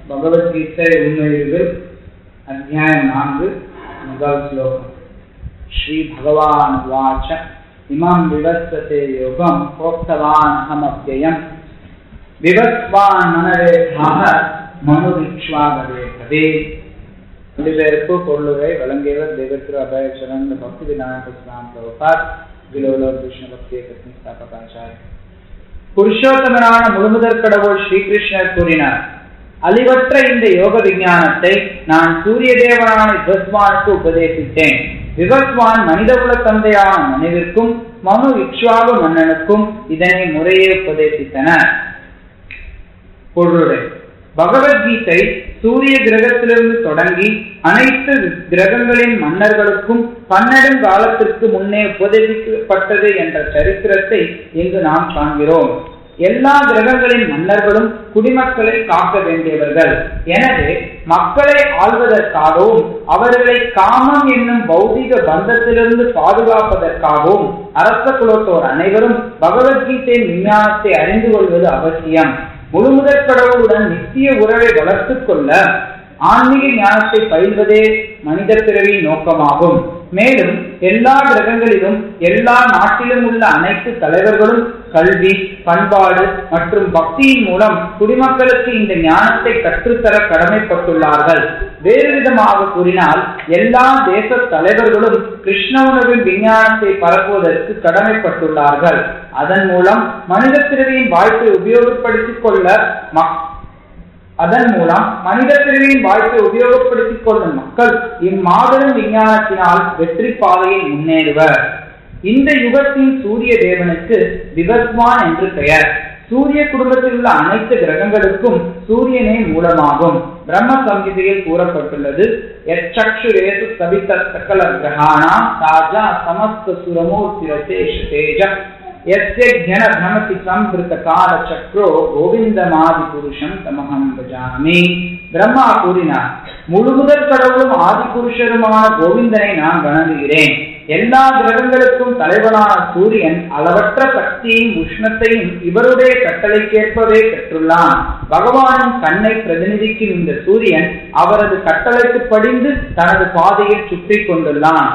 பகவத்கீதை உண்மையில் அத்தியாயம் நான்கு முதல் ஸ்லோகம் ஸ்ரீ பகவான் வாச்ச இமம் விவஸ்வதே யோகம் प्रोक्तवान् अहमव्ययम् விவஸ்வான் மனரேதாக மனு விக்ஷ்வாகவே கவே மொழிபெயர்ப்பு பொருளுரை வழங்கியவர் தெய்வத்திரு அபயச்சரன் பக்தி விநாயக இஸ்லாம் பிரபாத் விலோலர் விஷ்ணு பக்திய கிருஷ்ண ஸ்தாபகாச்சாரிய புருஷோத்தமனான முழுமுதற் கடவுள் ஸ்ரீகிருஷ்ணர் கூறினார் அழிவற்ற இந்த யோக விஞ்ஞானத்தை நான் சூரிய தேவனான விவஸ்வானுக்கு உபதேசித்தேன் விவஸ்வான் மனிதகுல தந்தையான மனிதர்க்கும் மனு இக்ஷ்வாகு மன்னனுக்கும் இதனை முறையே உபதேசித்தனர் பொருளுரை பகவத்கீதை சூரிய கிரகத்திலிருந்து தொடங்கி அனைத்து கிரகங்களின் மன்னர்களுக்கும் பன்னெடுங்காலத்திற்கு முன்னே உபதேசிக்கப்பட்டது என்ற சரித்திரத்தை இங்கு நாம் காண்கிறோம் எல்லா கிரகங்களின் மன்னர்களும் குடிமக்களை காக்க வேண்டியவர்கள் எனவே மக்களை ஆள்வதற்காகவும் அவர்களை காமம் என்னும் பௌதிக பந்தத்திலிருந்து பாதுகாப்பதற்காகவும் அரச குலத்தோர் அனைவரும் பகவத்கீதையின் விஞ்ஞானத்தை அறிந்து கொள்வது அவசியம் முழுமுதற் கடவுளுடன் நித்திய உறவை வளர்த்துக் கொள்ள ஆன்மீக ஞானத்தை பயில்வதே மனித பிறவியின் நோக்கமாகும் மேலும் எல்லா கிரகங்களிலும் எல்லா நாட்டிலும் உள்ள அனைத்து தலைவர்களும் கல்வி பண்பாடு மற்றும் பக்தியின் மூலம் குடிமக்களுக்கு இந்த ஞானத்தை கற்றுத்தர கடமைப்பட்டுள்ளார்கள் வேறு விதமாக கூறினால் எல்லா தேச தலைவர்களும் கிருஷ்ண உணவின் விஞ்ஞானத்தை பரப்புவதற்கு கடமைப்பட்டுள்ளார்கள் அதன் மூலம் மனித பிறவியின் வாய்ப்பை உபயோகப்படுத்திக் கொள்ள அதன் மூலம் மனித பிரிவின் வாய்ப்பை உபயோகப்படுத்திக் கொள்ளும் மக்கள் இம்மாபெரும் விஞ்ஞானத்தினால் வெற்றி பாதையில் முன்னேறுவர் இந்த யுகத்தின் சூரிய தேவனுக்கு விவஸ்வான் என்று பெயர் சூரிய குடும்பத்தில் உள்ள அனைத்து கிரகங்களுக்கும் சூரியனே மூலமாகும் பிரம்ம சங்கீதையில் கூறப்பட்டுள்ளது எச்சக்ஷுரேசு சபித்த சகல கிரகாணா ராஜா சமஸ்த சுரமூர்த்திரசேஷ தேஜ எஸ்ய ஜன பிரமதி சம்பிருத்த கால சக்ரோ கோவிந்தமாதி புருஷம் தமகம் பஜாமி பிரம்மா கூறினார் முழுமுதற் கடவுளும் ஆதி புருஷருமான கோவிந்தனை நான் வணங்குகிறேன் எல்லா கிரகங்களுக்கும் தலைவனான சூரியன் அளவற்ற சக்தியையும் உஷ்ணத்தையும் இவருடைய கட்டளைக்கேற்பவே பெற்றுள்ளான் பகவானின் கண்ணை பிரதிநிதிக்கும் இந்த சூரியன் அவரது கட்டளைக்கு படிந்து தனது பாதையில் சுற்றி கொண்டுள்ளான்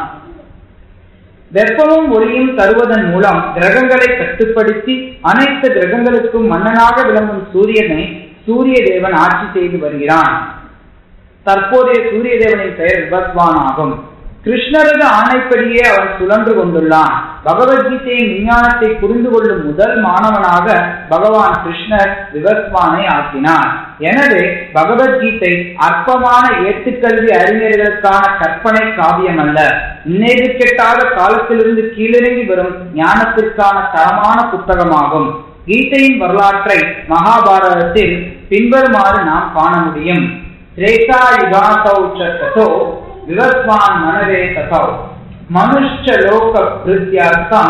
வெப்பமும் ஒளியும் தருவதன் மூலம் கிரகங்களை கட்டுப்படுத்தி அனைத்து கிரகங்களுக்கும் மன்னனாக விளங்கும் சூரியனை சூரிய தேவன் ஆட்சி செய்து வருகிறான் தற்போதைய சூரிய தேவனின் பெயர் விபத்வான் ஆகும் கிருஷ்ணரது ஆணைப்படியே அவன் சுழன்று கொண்டுள்ளான் பகவத்கீதையின் விஞ்ஞானத்தை புரிந்து கொள்ளும் முதல் மாணவனாக பகவான் கிருஷ்ணர் விவஸ்வானை ஆக்கினார் எனவே பகவத்கீதை அற்பமான ஏட்டுக்கல்வி அறிஞர்களுக்கான கற்பனை காவியம் அல்ல நினைவு கெட்டாத காலத்திலிருந்து கீழிறங்கி வரும் ஞானத்திற்கான தரமான புத்தகமாகும் கீதையின் வரலாற்றை மகாபாரதத்தில் பின்வருமாறு நாம் காண முடியும் திரேதா யுகாசௌ சோ விவஸ்வான் மனவே ததௌ மனுஷ்ச லோக கிருத்தியார்த்தம்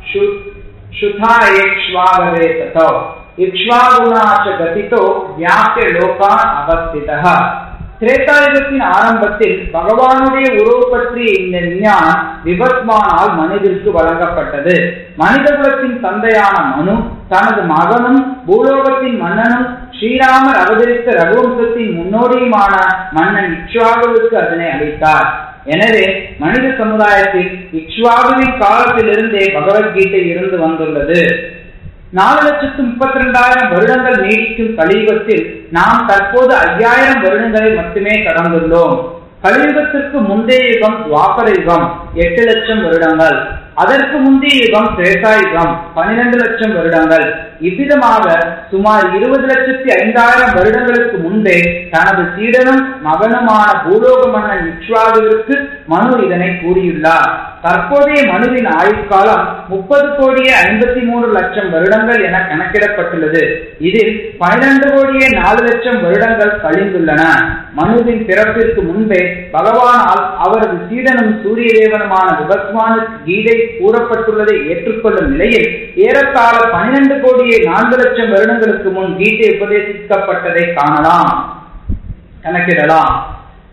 சுதாயேக்ஷ்வாகவே ததௌ இக்ஷ்வாகுணா ச கதிதோ வியாபிய லோகான் அவஸ்திதः திரேதாயுகத்தின் ஆரம்பத்தில் பகவானுடைய உறவு பற்றிய இந்த விஞ்ஞானம் விபத்மானால் மனிதருக்கு வழங்கப்பட்டது மனித குலத்தின் தந்தையான மனு தனது மகனும் பூலோகத்தின் மன்னனும் ஸ்ரீராமர் அவதரித்த ரகுவம்சத்தின் முன்னோடியுமான மன்னன் இக்ஷ்வாகுவுக்கு அதனை அளித்தார் எனவே மனித சமுதாயத்தில் இக்ஷ்வாகுவின் காலத்திலிருந்தே பகவத்கீதை இருந்து வந்துள்ளது நாலு லட்சத்து முப்பத்தி ரெண்டாயிரம் வருடங்கள் நீடிக்கும் கலியுகத்தில் நாம் தற்போது ஐயாயிரம் வருடங்களை மட்டுமே கடந்துள்ளோம் கலியுகத்திற்கு முந்தைய யுகம் துவாபர யுகம் எட்டு லட்சம் வருடங்கள் அதற்கு முந்தைய யுகம் திரேசா யுகம் பனிரெண்டு லட்சம் வருடங்கள் இவ்விதமாக சுமார் இருபது லட்சத்தி ஐந்தாயிரம் வருடங்களுக்கு முன்பே தனது சீடனும் மகனுமான பூலோக மன்னன் இக்ஷ்வாகுவிற்கு மனு இதனை கூறியுள்ளார் தற்போதைய மனுவின் ஆயுட்காலம் முப்பது கோடியே ஐம்பத்தி மூணு லட்சம் வருடங்கள் என கணக்கிடப்பட்டுள்ளது இதில் பனிரெண்டு கோடியே நாலு லட்சம் வருடங்கள் கழிந்துள்ளன மனுவின் பிறப்பிற்கு முன்பே பகவானால் அவரது சீடனும் சூரிய தேவனுமான விபஸ்வானுக்கு கீதை கூறப்பட்டுள்ளதை ஏற்றுக்கொள்ளும் நிலையில் ஏறத்தாழ பனிரெண்டு கோடியே நான்கு லட்சம் வருடங்களுக்கு முன் கீதை உபதேசிக்கப்பட்டதை காணலாம் கணக்கிடலாம்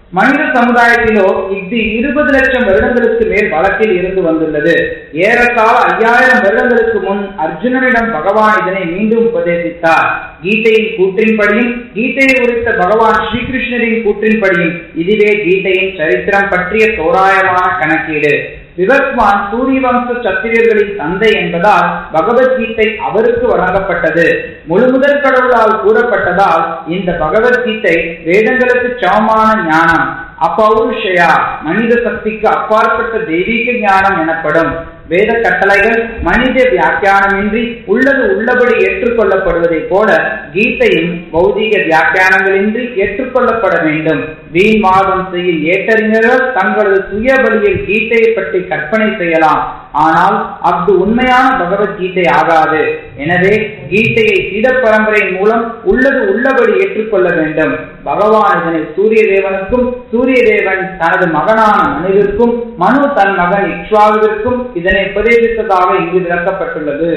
மனித சமுதாயத்திலோ இது இருபது லட்சம் வருடங்களுக்கு மேல் வழக்கில் இருந்து வந்துள்ளது ஏறத்தாழ ஐயாயிரம் வருடங்களுக்கு முன் அர்ஜுனனிடம் பகவான் இதனை மீண்டும் உபதேசித்தார் கீதையின் கூற்றின்படியும் கீதையை உரித்த பகவான் ஸ்ரீகிருஷ்ணரின் கூற்றின்படியும் இதுவே கீதையின் சரித்திரம் பற்றிய தோராயமான கணக்கீடு விவஸ்வான் சூரிய வம்ச சத்திரியர்களின் தந்தை என்பதால் பகவத்கீதை அவருக்கு வழங்கப்பட்டது முழுமுதற் கடவுளால் கூறப்பட்டதால் இந்த பகவத்கீதை வேதங்களுக்கு சமமான ஞானம் அப்பௌருஷயா மனித சக்திக்கு அப்பாற்பட்ட தெய்வீக ஞானம் எனப்படும் வேத கட்டளைகள் மனித வியாக்கியானமின்றி உள்ளது உள்ளபடி ஏற்றுக்கொள்ளப்படுவதைப் போல கீதையும் பௌதீக வியாக்கியானங்களின்றி ஏற்றுக்கொள்ளப்பட வேண்டும் வீண் மாதம் செய்யும் ஏற்றறிஞர்கள் தங்களது சுய வழியில் கீதையை பற்றி கற்பனை செய்யலாம் ஆனால் அஃது உண்மையான பகவத்கீதை ஆகாது எனவே கீதையை சீத பரம்பரையின் மூலம் உள்ளது உள்ளபடி ஏற்றுக்கொள்ள வேண்டும் பகவான் இதனை சூரிய தேவனுக்கும் சூரிய தேவன் தனது மகனான மனிதருக்கும் மனு தன் மகன் இக்ஷ்வாவிற்கும் இதனை உபதேசித்ததாக இங்கு விளக்கப்பட்டுள்ளது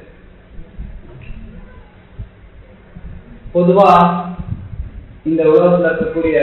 பொதுவா இந்த உலகத்தில் இருக்கக்கூடிய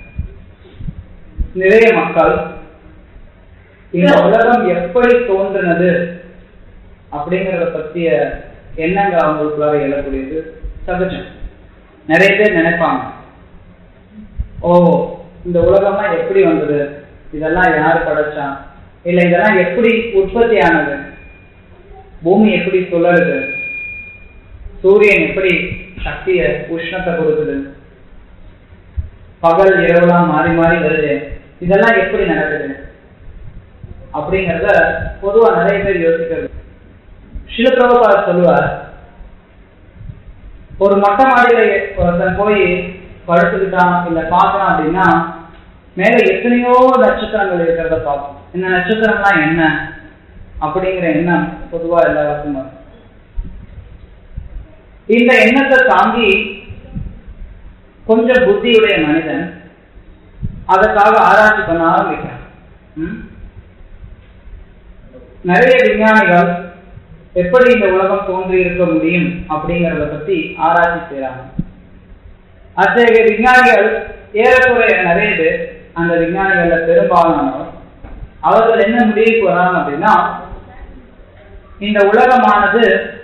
நிறைய மக்கள் இந்த உலகம் எப்படி தோன்றினது அப்படிங்கறத பத்திய எண்ணங்கள் அவங்களுக்குள்ளார எழக்கூடியது சகஜம் நிறைய பேர் நினைப்பாங்க ஓ இந்த உலகம்லாம் எப்படி வந்தது இதெல்லாம் யார் படைச்சா இல்ல இதெல்லாம் எப்படி உற்பத்தி ஆனது பூமி எப்படி சுழலுது சூரியன் எப்படி சக்திய உஷ்ணத்தை கொடுக்குது பகல் இரவுலாம் மாறி மாறி வருது இதெல்லாம் எப்படி நடக்குது அப்படிங்கிறத பொதுவா நிறைய பேர் யோசிக்கிறது சில பிரபுபார் சொல்லுவார் ஒரு மொட்டை மாடியில ஒருத்தன் போய் படுத்துக்கிட்டான் இல்ல பார்க்கறான் அப்படின்னா மேல எத்தனையோ நட்சத்திரங்கள் இருக்கிறத பார்ப்போம் இந்த நட்சத்திரம்லாம் என்ன அப்படிங்கிற எண்ணம் பொதுவா எல்லாருக்கும் வரும் இந்த எண்ணத்தை தாங்கி கொஞ்சம் புத்தியுடைய மனிதன் அதற்காக ஆராய்ச்சி பண்ண ஆரம்பிக்கிறான் நிறைய விஞ்ஞானிகள் எப்படி இந்த உலகம் தோன்றி இருக்க முடியும் அப்படிங்கறத பத்தி ஆராய்ச்சி செய்யறாங்க அத்தகைய விஞ்ஞானிகள் ஏறக்குறைய நிறைய பேர் அந்த விஞ்ஞானிகள்ல பெரும்பாலானவர் அவர்கள் என்ன முடிவுக்கு வராங்க அப்படின்னா இந்த உலகமானது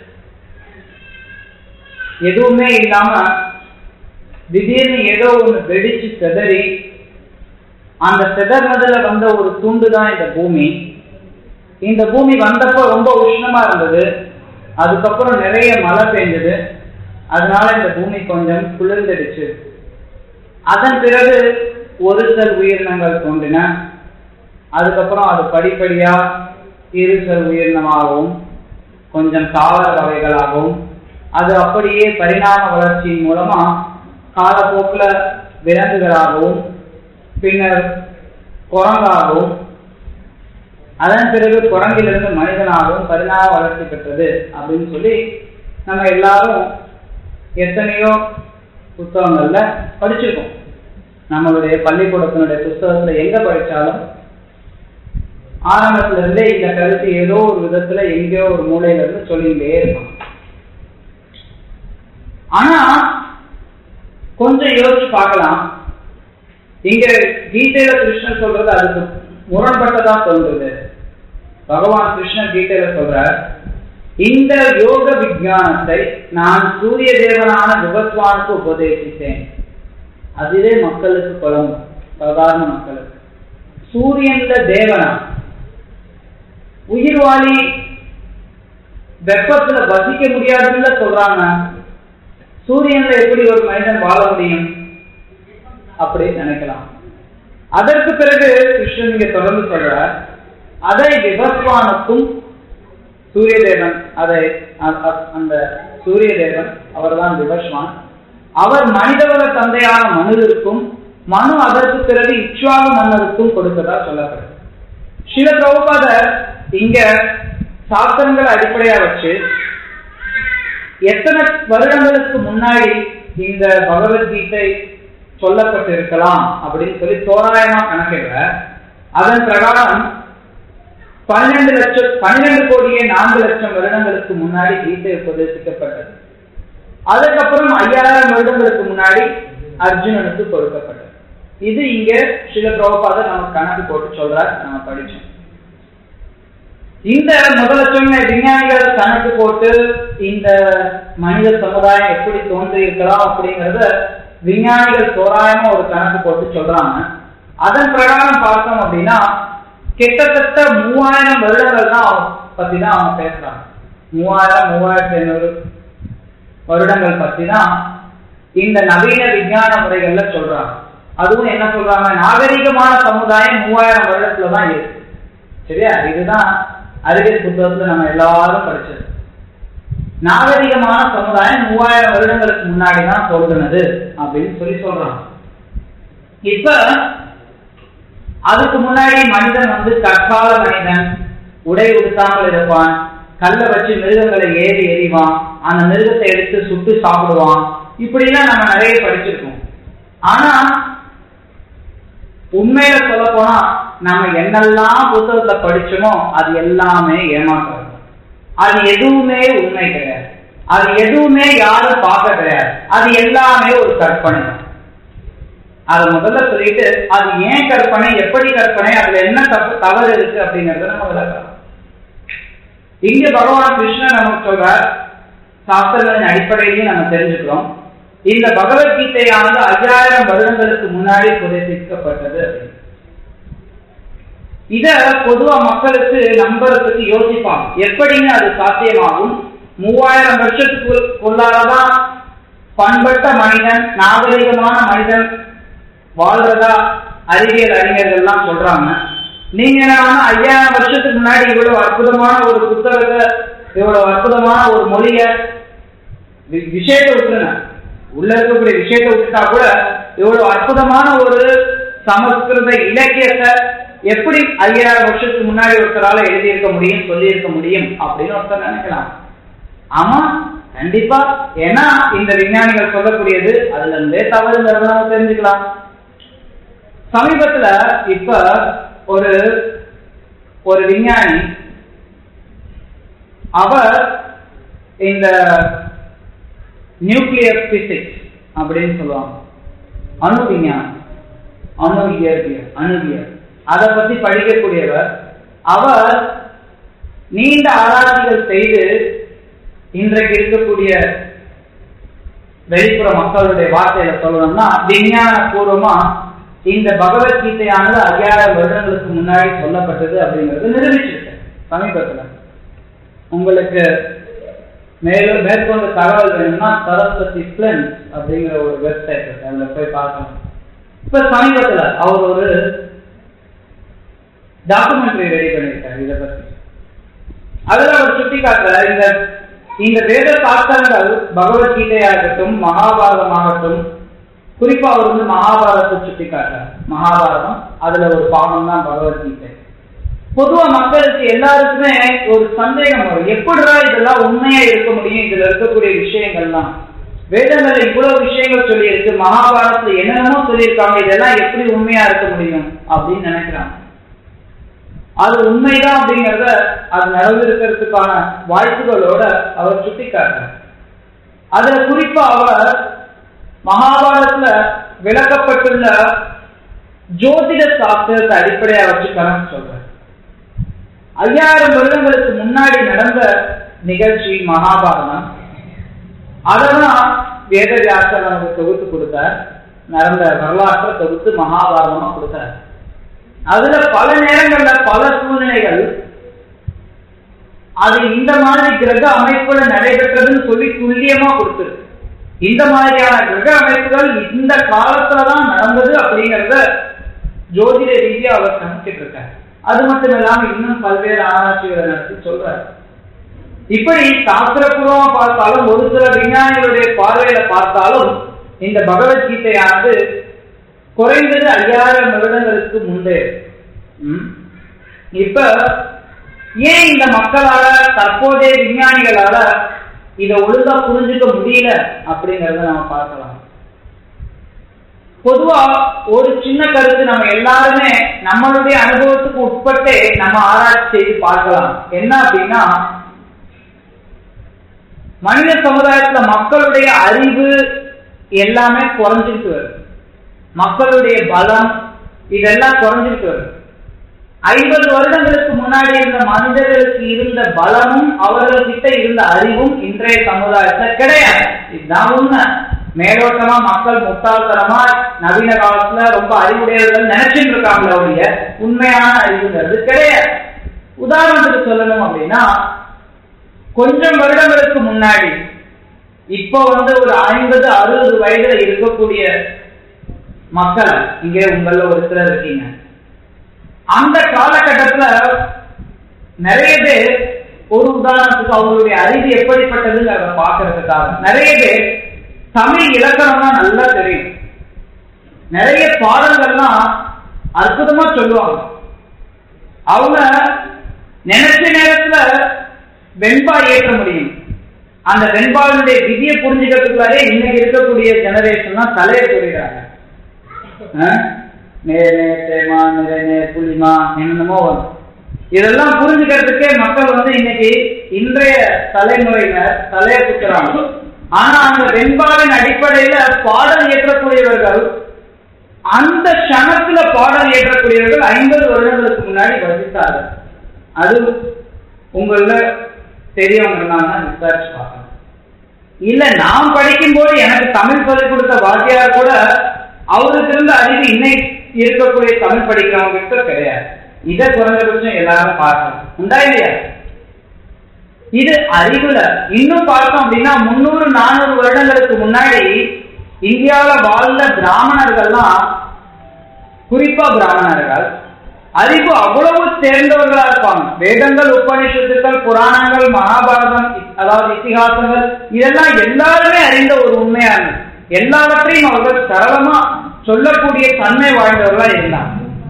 எதுவுமே இல்லாம திடீர்னு ஏதோ ஒண்ணு வெடிச்சு செதறி அந்த செதறினதுல வந்த ஒரு துண்டு தான் இந்த பூமி இந்த பூமி வந்தப்போ ரொம்ப உஷ்ணமா இருந்தது அதுக்கப்புறம் நிறைய மழை பெஞ்சது அதனால இந்த பூமி கொஞ்சம் குளிர்ந்துடுச்சு அதன் பிறகு ஒரு செல் உயிரினங்கள் தோன்றின அதுக்கப்புறம் அது படிப்படியா இரு செல் உயிரினமாகவும் கொஞ்சம் தாவர வகைகளாகவும் அது அப்படியே பரிணாம வளர்ச்சியின் மூலமா காலப்போக்கில் விலங்குகளாகவும் பின்னர் குரங்காகவும் அதன் பிறகு குரங்கிலிருந்து மனிதனாகவும் பரிணாம வளர்ச்சி பெற்றது அப்படின்னு சொல்லி நம்ம எல்லாரும் எத்தனையோ புத்தகங்கள்ல படிச்சிருக்கோம் நம்மளுடைய பள்ளிக்கூடத்தினுடைய புத்தகத்துல எங்க படிச்சாலும் ஆரம்பத்துல இருந்தே இந்த கருத்து ஏதோ ஒரு விதத்துல எங்கேயோ ஒரு மூலையில இருந்து சொல்லிட்டே இருக்கும் ஆனா கொஞ்சம் யோசிச்சு பார்க்கலாம் இங்க கீதையில கிருஷ்ணன் சொல்றது அதுக்கு முரண்பட்டதா தோன்றுது பகவான் கிருஷ்ணன் கீதையில சொல்ற இந்த யோக விஞ்ஞானத்தை நான் சூரிய தேவனான விபத்வானுக்கு உபதேசித்தேன் அதுவே மக்களுக்கு குழம்பு சாதாரண மக்களுக்கு சூரியன்ல தேவனா உயிர்வாளி வெப்பத்துல வசிக்க முடியாதுன்னு சொல்றாங்க சூரியன்ல எப்படி ஒரு மனிதன் வாழ முடியும் அப்படின்னு நினைக்கலாம் அதற்கு பிறகு கிருஷ்ணன் இங்க தொடர்ந்து சொல்ற அதை விபத்வானுக்கும் சூரிய தேவன் அதை அந்த சூரிய தேவன் அவர்தான் விபஸ்வான் அவர் மனிதவள தந்தையான மனுவிற்கும் மனு அதற்கு பிறகு இச்வாகு மன்னருக்கும் கொடுத்ததா சொல்லப்படுது சில பிரபுபாதர் இங்க சாஸ்திரங்களை அடிப்படையா வச்சு எத்தனை வருடங்களுக்கு முன்னாடி இந்த பகவத்கீதை சொல்லப்பட்டு இருக்கலாம் அப்படின்னு சொல்லி தோராயமா கணக்கிடுற அதன் பிரகாரம் பன்னிரண்டு லட்சம் பன்னிரண்டு கோடியே நான்கு லட்சம் வருடங்களுக்கு முன்னாடி கீதை உபதேசிக்கப்பட்டது அதுக்கப்புறம் ஐயாயிரம் வருடங்களுக்கு முன்னாடி அர்ஜுனனுக்கு கொடுக்கப்பட்டது இது இங்க சில பிரபுபாத நமக்கு கணக்கு போட்டு சொல்றார் நம்ம படிச்சோம் இந்த முதல்ல சொன்ன விஞ்ஞானிகள் கணக்கு போட்டு இந்த மனித சமுதாயம் எப்படி தோன்றி இருக்கலாம் அப்படிங்கறத விஞ்ஞானிகள் தோராயமா ஒரு கணக்கு போட்டு சொல்றாங்க அதன் பிரகாரம் பார்த்தோம் அப்படின்னா கிட்டத்தட்ட மூவாயிரம் வருடங்கள் தான் அவங்க பத்தி தான் அவங்க பேசுறாங்க மூவாயிரம் மூவாயிரத்தி ஐநூறு வருடங்கள் பத்தி தான் இந்த நவீன விஞ்ஞான முறைகள்ல சொல்றாங்க அதுவும் என்ன சொல்றாங்க நாகரிகமான சமுதாயம் மூவாயிரம் வருடத்துல தான் இருக்கு சரியா இதுதான் அறிவியல் புத்தகத்துல நம்ம எல்லாரும் படிச்சது நாகரிகமான சமுதாயம் மூவாயிரம் வருடங்களுக்கு முன்னாடி தான் தோன்றினது அப்படின்னு சொல்லி சொல்றாங்க இப்ப அதுக்கு முன்னாடி மனிதன் வந்து கற்கால மனிதன் உடை உடுத்தாமல் இருப்பான் கல்லை வச்சு மிருகங்களை ஏறி எறிவான் அந்த மிருகத்தை எடுத்து சுட்டு சாப்பிடுவான் இப்படிலாம் நம்ம நிறைய படிச்சிருக்கோம் ஆனா உண்மையில சொல்ல போனா நம்ம என்னெல்லாம் புத்தகத்துல படிச்சோமோ அது எல்லாமே ஏமாற்றம் அது எதுவுமே உண்மை கிடையாது அது எதுவுமே யாரும் பார்க்க கிடையாது அது எல்லாமே ஒரு கற்பனை தான் அதை முதல்ல சொல்லிட்டு அது ஏன் கற்பனை எப்படி கற்பனை அதுல என்ன தப்பு தவறு இருக்கு அப்படிங்கறத நம்ம விளக்கலாம் இங்க பகவான் கிருஷ்ணன் நமக்கு சொல்றார் சாஸ்திரங்களின் அடிப்படையிலையும் நம்ம தெரிஞ்சுக்கிறோம் இந்த பகவத்கீதையானது ஐயாயிரம் வருடங்களுக்கு முன்னாடி புதைப்பிக்கப்பட்டது இத பொதுவா மக்களுக்கு நம்புறதுக்கு யோசிப்பாங்க எப்படின்னு அது சாத்தியமாகும் மூவாயிரம் வருஷத்துக்கு கொள்ளாதான் பண்பட்ட மனிதன் நாகரிகமான மனிதன் வாழ்றதா அறிவியல் அறிஞர்கள்லாம் சொல்றாங்க நீங்க என்ன ஐயாயிரம் வருஷத்துக்கு முன்னாடி இவ்வளவு அற்புதமான ஒரு புத்தகத்தை இவ்வளவு அற்புதமான ஒரு மொழிய விஷயத்தை விட்டுருங்க உள்ள இருக்கக்கூடிய விஷயத்தை விட்டுட்டா கூட இவ்வளவு அற்புதமான ஒரு சமஸ்கிருத இலக்கியத்தை எப்படி ஐயாயிரம் வருஷத்துக்கு முன்னாடி ஒருத்தரால எழுதியிருக்க முடியும் சொல்லியிருக்க முடியும் அப்படின்னு ஒருத்தர் நினைக்கலாம் ஆமா கண்டிப்பா ஏன்னா இந்த விஞ்ஞானிகள் சொல்லக்கூடியது அதுல இருந்தே தவறுங்கிறத நம்ம தெரிஞ்சுக்கலாம் சமீபத்துல இப்ப ஒரு ஒரு விஞ்ஞானி அவர் இந்த நியூக்ளியர் பிசிக்ஸ் அப்படின்னு சொல்லுவாங்க அணு விஞ்ஞானம் அணு இயற்பியல் அணுவியல் அதை பத்தி படிக்கக்கூடியவர் அவர் நீண்ட ஆராய்ச்சிகள் செய்து இன்றைக்கு இருக்கக்கூடிய வெளிப்புற மக்களுடைய வார்த்தையில சொல்லணும்னா விஞ்ஞான பூர்வமா இந்த பகவத்கீதையானது ஐயாயிரம் வருடங்களுக்கு முன்னாடி சொல்லப்பட்டது அப்படிங்கிறது நிரூபிச்சிருக்கேன் சமீபத்துல உங்களுக்கு மேலும் மேற்கொண்டு தகவல் வேணும்னா சரஸ்வதி பிளன்ஸ் அப்படிங்கிற ஒரு வெப்சைட் இருக்கு அதுல போய் பார்க்கணும் இப்ப சமீபத்துல அவர் ஒரு டாக்குமெண்ட்ரி ரெடி பண்ணியிருக்காரு இதை பத்தி அதுல அவர் சுட்டி காட்டுற இந்த இந்த வேத சாஸ்திரங்கள் பகவத்கீதையாகட்டும் மகாபாரதமாகட்டும் குறிப்பா அவர் வந்து மகாபாரதத்தை சுட்டி காட்டுறார் மகாபாரதம் அதுல ஒரு பாகம் தான் பகவத்கீதை பொதுவா மக்களுக்கு எல்லாருக்குமே ஒரு சந்தேகம் வரும் எப்படிடா இதெல்லாம் உண்மையா இருக்க முடியும் இதுல இருக்கக்கூடிய விஷயங்கள்லாம் வேதங்கள்ல இவ்வளவு விஷயங்கள் சொல்லி இருக்கு மகாபாரதத்துல என்னென்னமோ சொல்லியிருக்காங்க இதெல்லாம் எப்படி உண்மையா இருக்க முடியும் அப்படின்னு நினைக்கிறாங்க அது உண்மைதான் அப்படிங்கறத அது நடந்திருக்கிறதுக்கான வாய்ப்புகளோட அவர் சுட்டிக்காட்டுறார் அதுல குறிப்பா அவர் மகாபாரதத்துல விளக்கப்பட்டுள்ள ஜோதிட சாஸ்திரத்தை அடிப்படையா வச்சு கணக்கு சொல்றார் ஐயாயிரம் வருடங்களுக்கு முன்னாடி நடந்த நிகழ்ச்சி மகாபாரதம் அதெல்லாம் வேதவியாசர் நமக்கு தொகுத்து கொடுத்தார் நடந்த வரலாற்றை தொகுத்து மகாபாரதமா கொடுத்தார் அதுல பல நேரங்கள்ல பல சூழ்நிலைகள் அது இந்த மாதிரி கிரக அமைப்புல நடைபெற்றதுன்னு சொல்லி துல்லியமா கொடுத்துருக்கு இந்த மாதிரியான கிரக அமைப்புகள் இந்த காலத்துலதான் நடந்தது அப்படிங்கறத ஜோதிட ரீதியா அவர் கணக்கிட்டு இருக்காரு அது மட்டும் இல்லாம இன்னும் பல்வேறு ஆராய்ச்சிகளை நடத்தி சொல்றாரு இப்படி சாஸ்திரபூர்வமா பார்த்தாலும் ஒரு சில விஞ்ஞானிகளுடைய பார்வையில பார்த்தாலும் இந்த பகவத்கீதையானது குறைந்தது ஐயாயிரம் வருடங்களுக்கு முன்பே இப்ப ஏன் இந்த மக்களால தற்போதைய விஞ்ஞானிகளால இதை ஒழுங்கா புரிஞ்சுக்க முடியல அப்படிங்கறத நம்ம பார்க்கலாம் பொதுவா ஒரு சின்ன கருத்து நம்ம எல்லாருமே நம்மளுடைய அனுபவத்துக்கு உட்பட்டே நம்ம ஆராய்ச்சி செய்து பார்க்கலாம் என்ன அப்படின்னா மனித சமுதாயத்துல மக்களுடைய அறிவு எல்லாமே குறைஞ்சிட்டு வருது மக்களுடைய பலம் இதெல்லாம் குறைஞ்சிட்டு வருது ஐம்பது வருடங்களுக்கு முன்னாடி இருந்த மனிதர்களுக்கு இருந்த பலமும் அவர்கள்கிட்ட இருந்த அறிவும் இன்றைய சமுதாயத்துல கிடையாது இதுதான் உண்மை மேலோட்டமா மக்கள் முட்டாள்தனமா நவீன காலத்துல ரொம்ப அறிவுடையவர்கள் நினைச்சிட்டு இருக்காங்களே ஒழிய உண்மையான அறிவுங்கிறது கிடையாது உதாரணத்துக்கு சொல்லணும் அப்படின்னா கொஞ்சம் வருடங்களுக்கு முன்னாடி இப்போ வந்து ஒரு ஐம்பது அறுபது வயதுல இருக்கக்கூடிய மக்கள் இங்கே உங்கள ஒரு சிலர் இருக்கீங்க அந்த காலகட்டத்துல நிறைய பேர் ஒரு உதாரணத்துக்கு அவங்களுடைய அறிவு எப்படிப்பட்டதுங்கிறத பார்க்கறதுக்காக நிறைய பேர் தமிழ் இலக்கணம்லாம் நல்லா தெரியும் நிறைய பாடல்கள்லாம் அற்புதமா சொல்லுவாங்க அவங்க நினைச்ச நேரத்துல வெண்பா ஏற்ற முடியும் அந்த வெண்பாளுடைய விதியை புரிஞ்சுக்கிறதுக்குள்ளாரே இன்னைக்கு இருக்கக்கூடிய ஜெனரேஷன்லாம் தலையை சொல்லிடுறாங்க நேர் நேர் தேமா நிறை நேர் புளிமா என்னென்னமோ வரும் இதெல்லாம் புரிஞ்சுக்கிறதுக்கே மக்கள் வந்து இன்னைக்கு இன்றைய தலைமுறையினர் தலையை குத்துறாங்க ஆனா அந்த வெண்பாவின் அடிப்படையில பாடல் இயற்றக்கூடியவர்கள் அந்த க்ஷணத்துல பாடல் இயற்றக்கூடியவர்கள் ஐம்பது வருடங்களுக்கு முன்னாடி வசித்தார்கள் அது உங்கள தெரியவங்க இருந்தாங்கன்னா விசாரிச்சு பார்க்கணும் இல்ல நான் படிக்கும் போது எனக்கு தமிழ் சொல்லிக் கொடுத்த வாத்தியார் கூட அவருக்கு இருந்த அறிவு இன்னைக்கு இருக்கக்கூடிய தமிழ் படிக்கிறவங்க கிட்ட கிடையாது இதை குறைஞ்சபட்சம் எல்லாரும் பார்க்கணும் உண்டா இல்லையா இது அறிவுல இன்னும் பார்த்தோம் அப்படின்னா முன்னூறு நானூறு வருடங்களுக்கு முன்னாடி இந்தியாவில் வாழ்ந்த பிராமணர்கள்லாம் குறிப்பா பிராமணர்கள் அறிவு அவ்வளவு தேர்ந்தவர்களா இருப்பாங்க வேதங்கள் உபனிஷத்துக்கள் புராணங்கள் மகாபாரதம் அதாவது இத்திகாசங்கள் இதெல்லாம் எல்லாருமே அறிந்த ஒரு உண்மையான எல்லாவற்றையும் அவர்கள் சரளமா சொல்லக்கூடிய தன்மை வாய்ந்தவர்களா இருந்தாங்க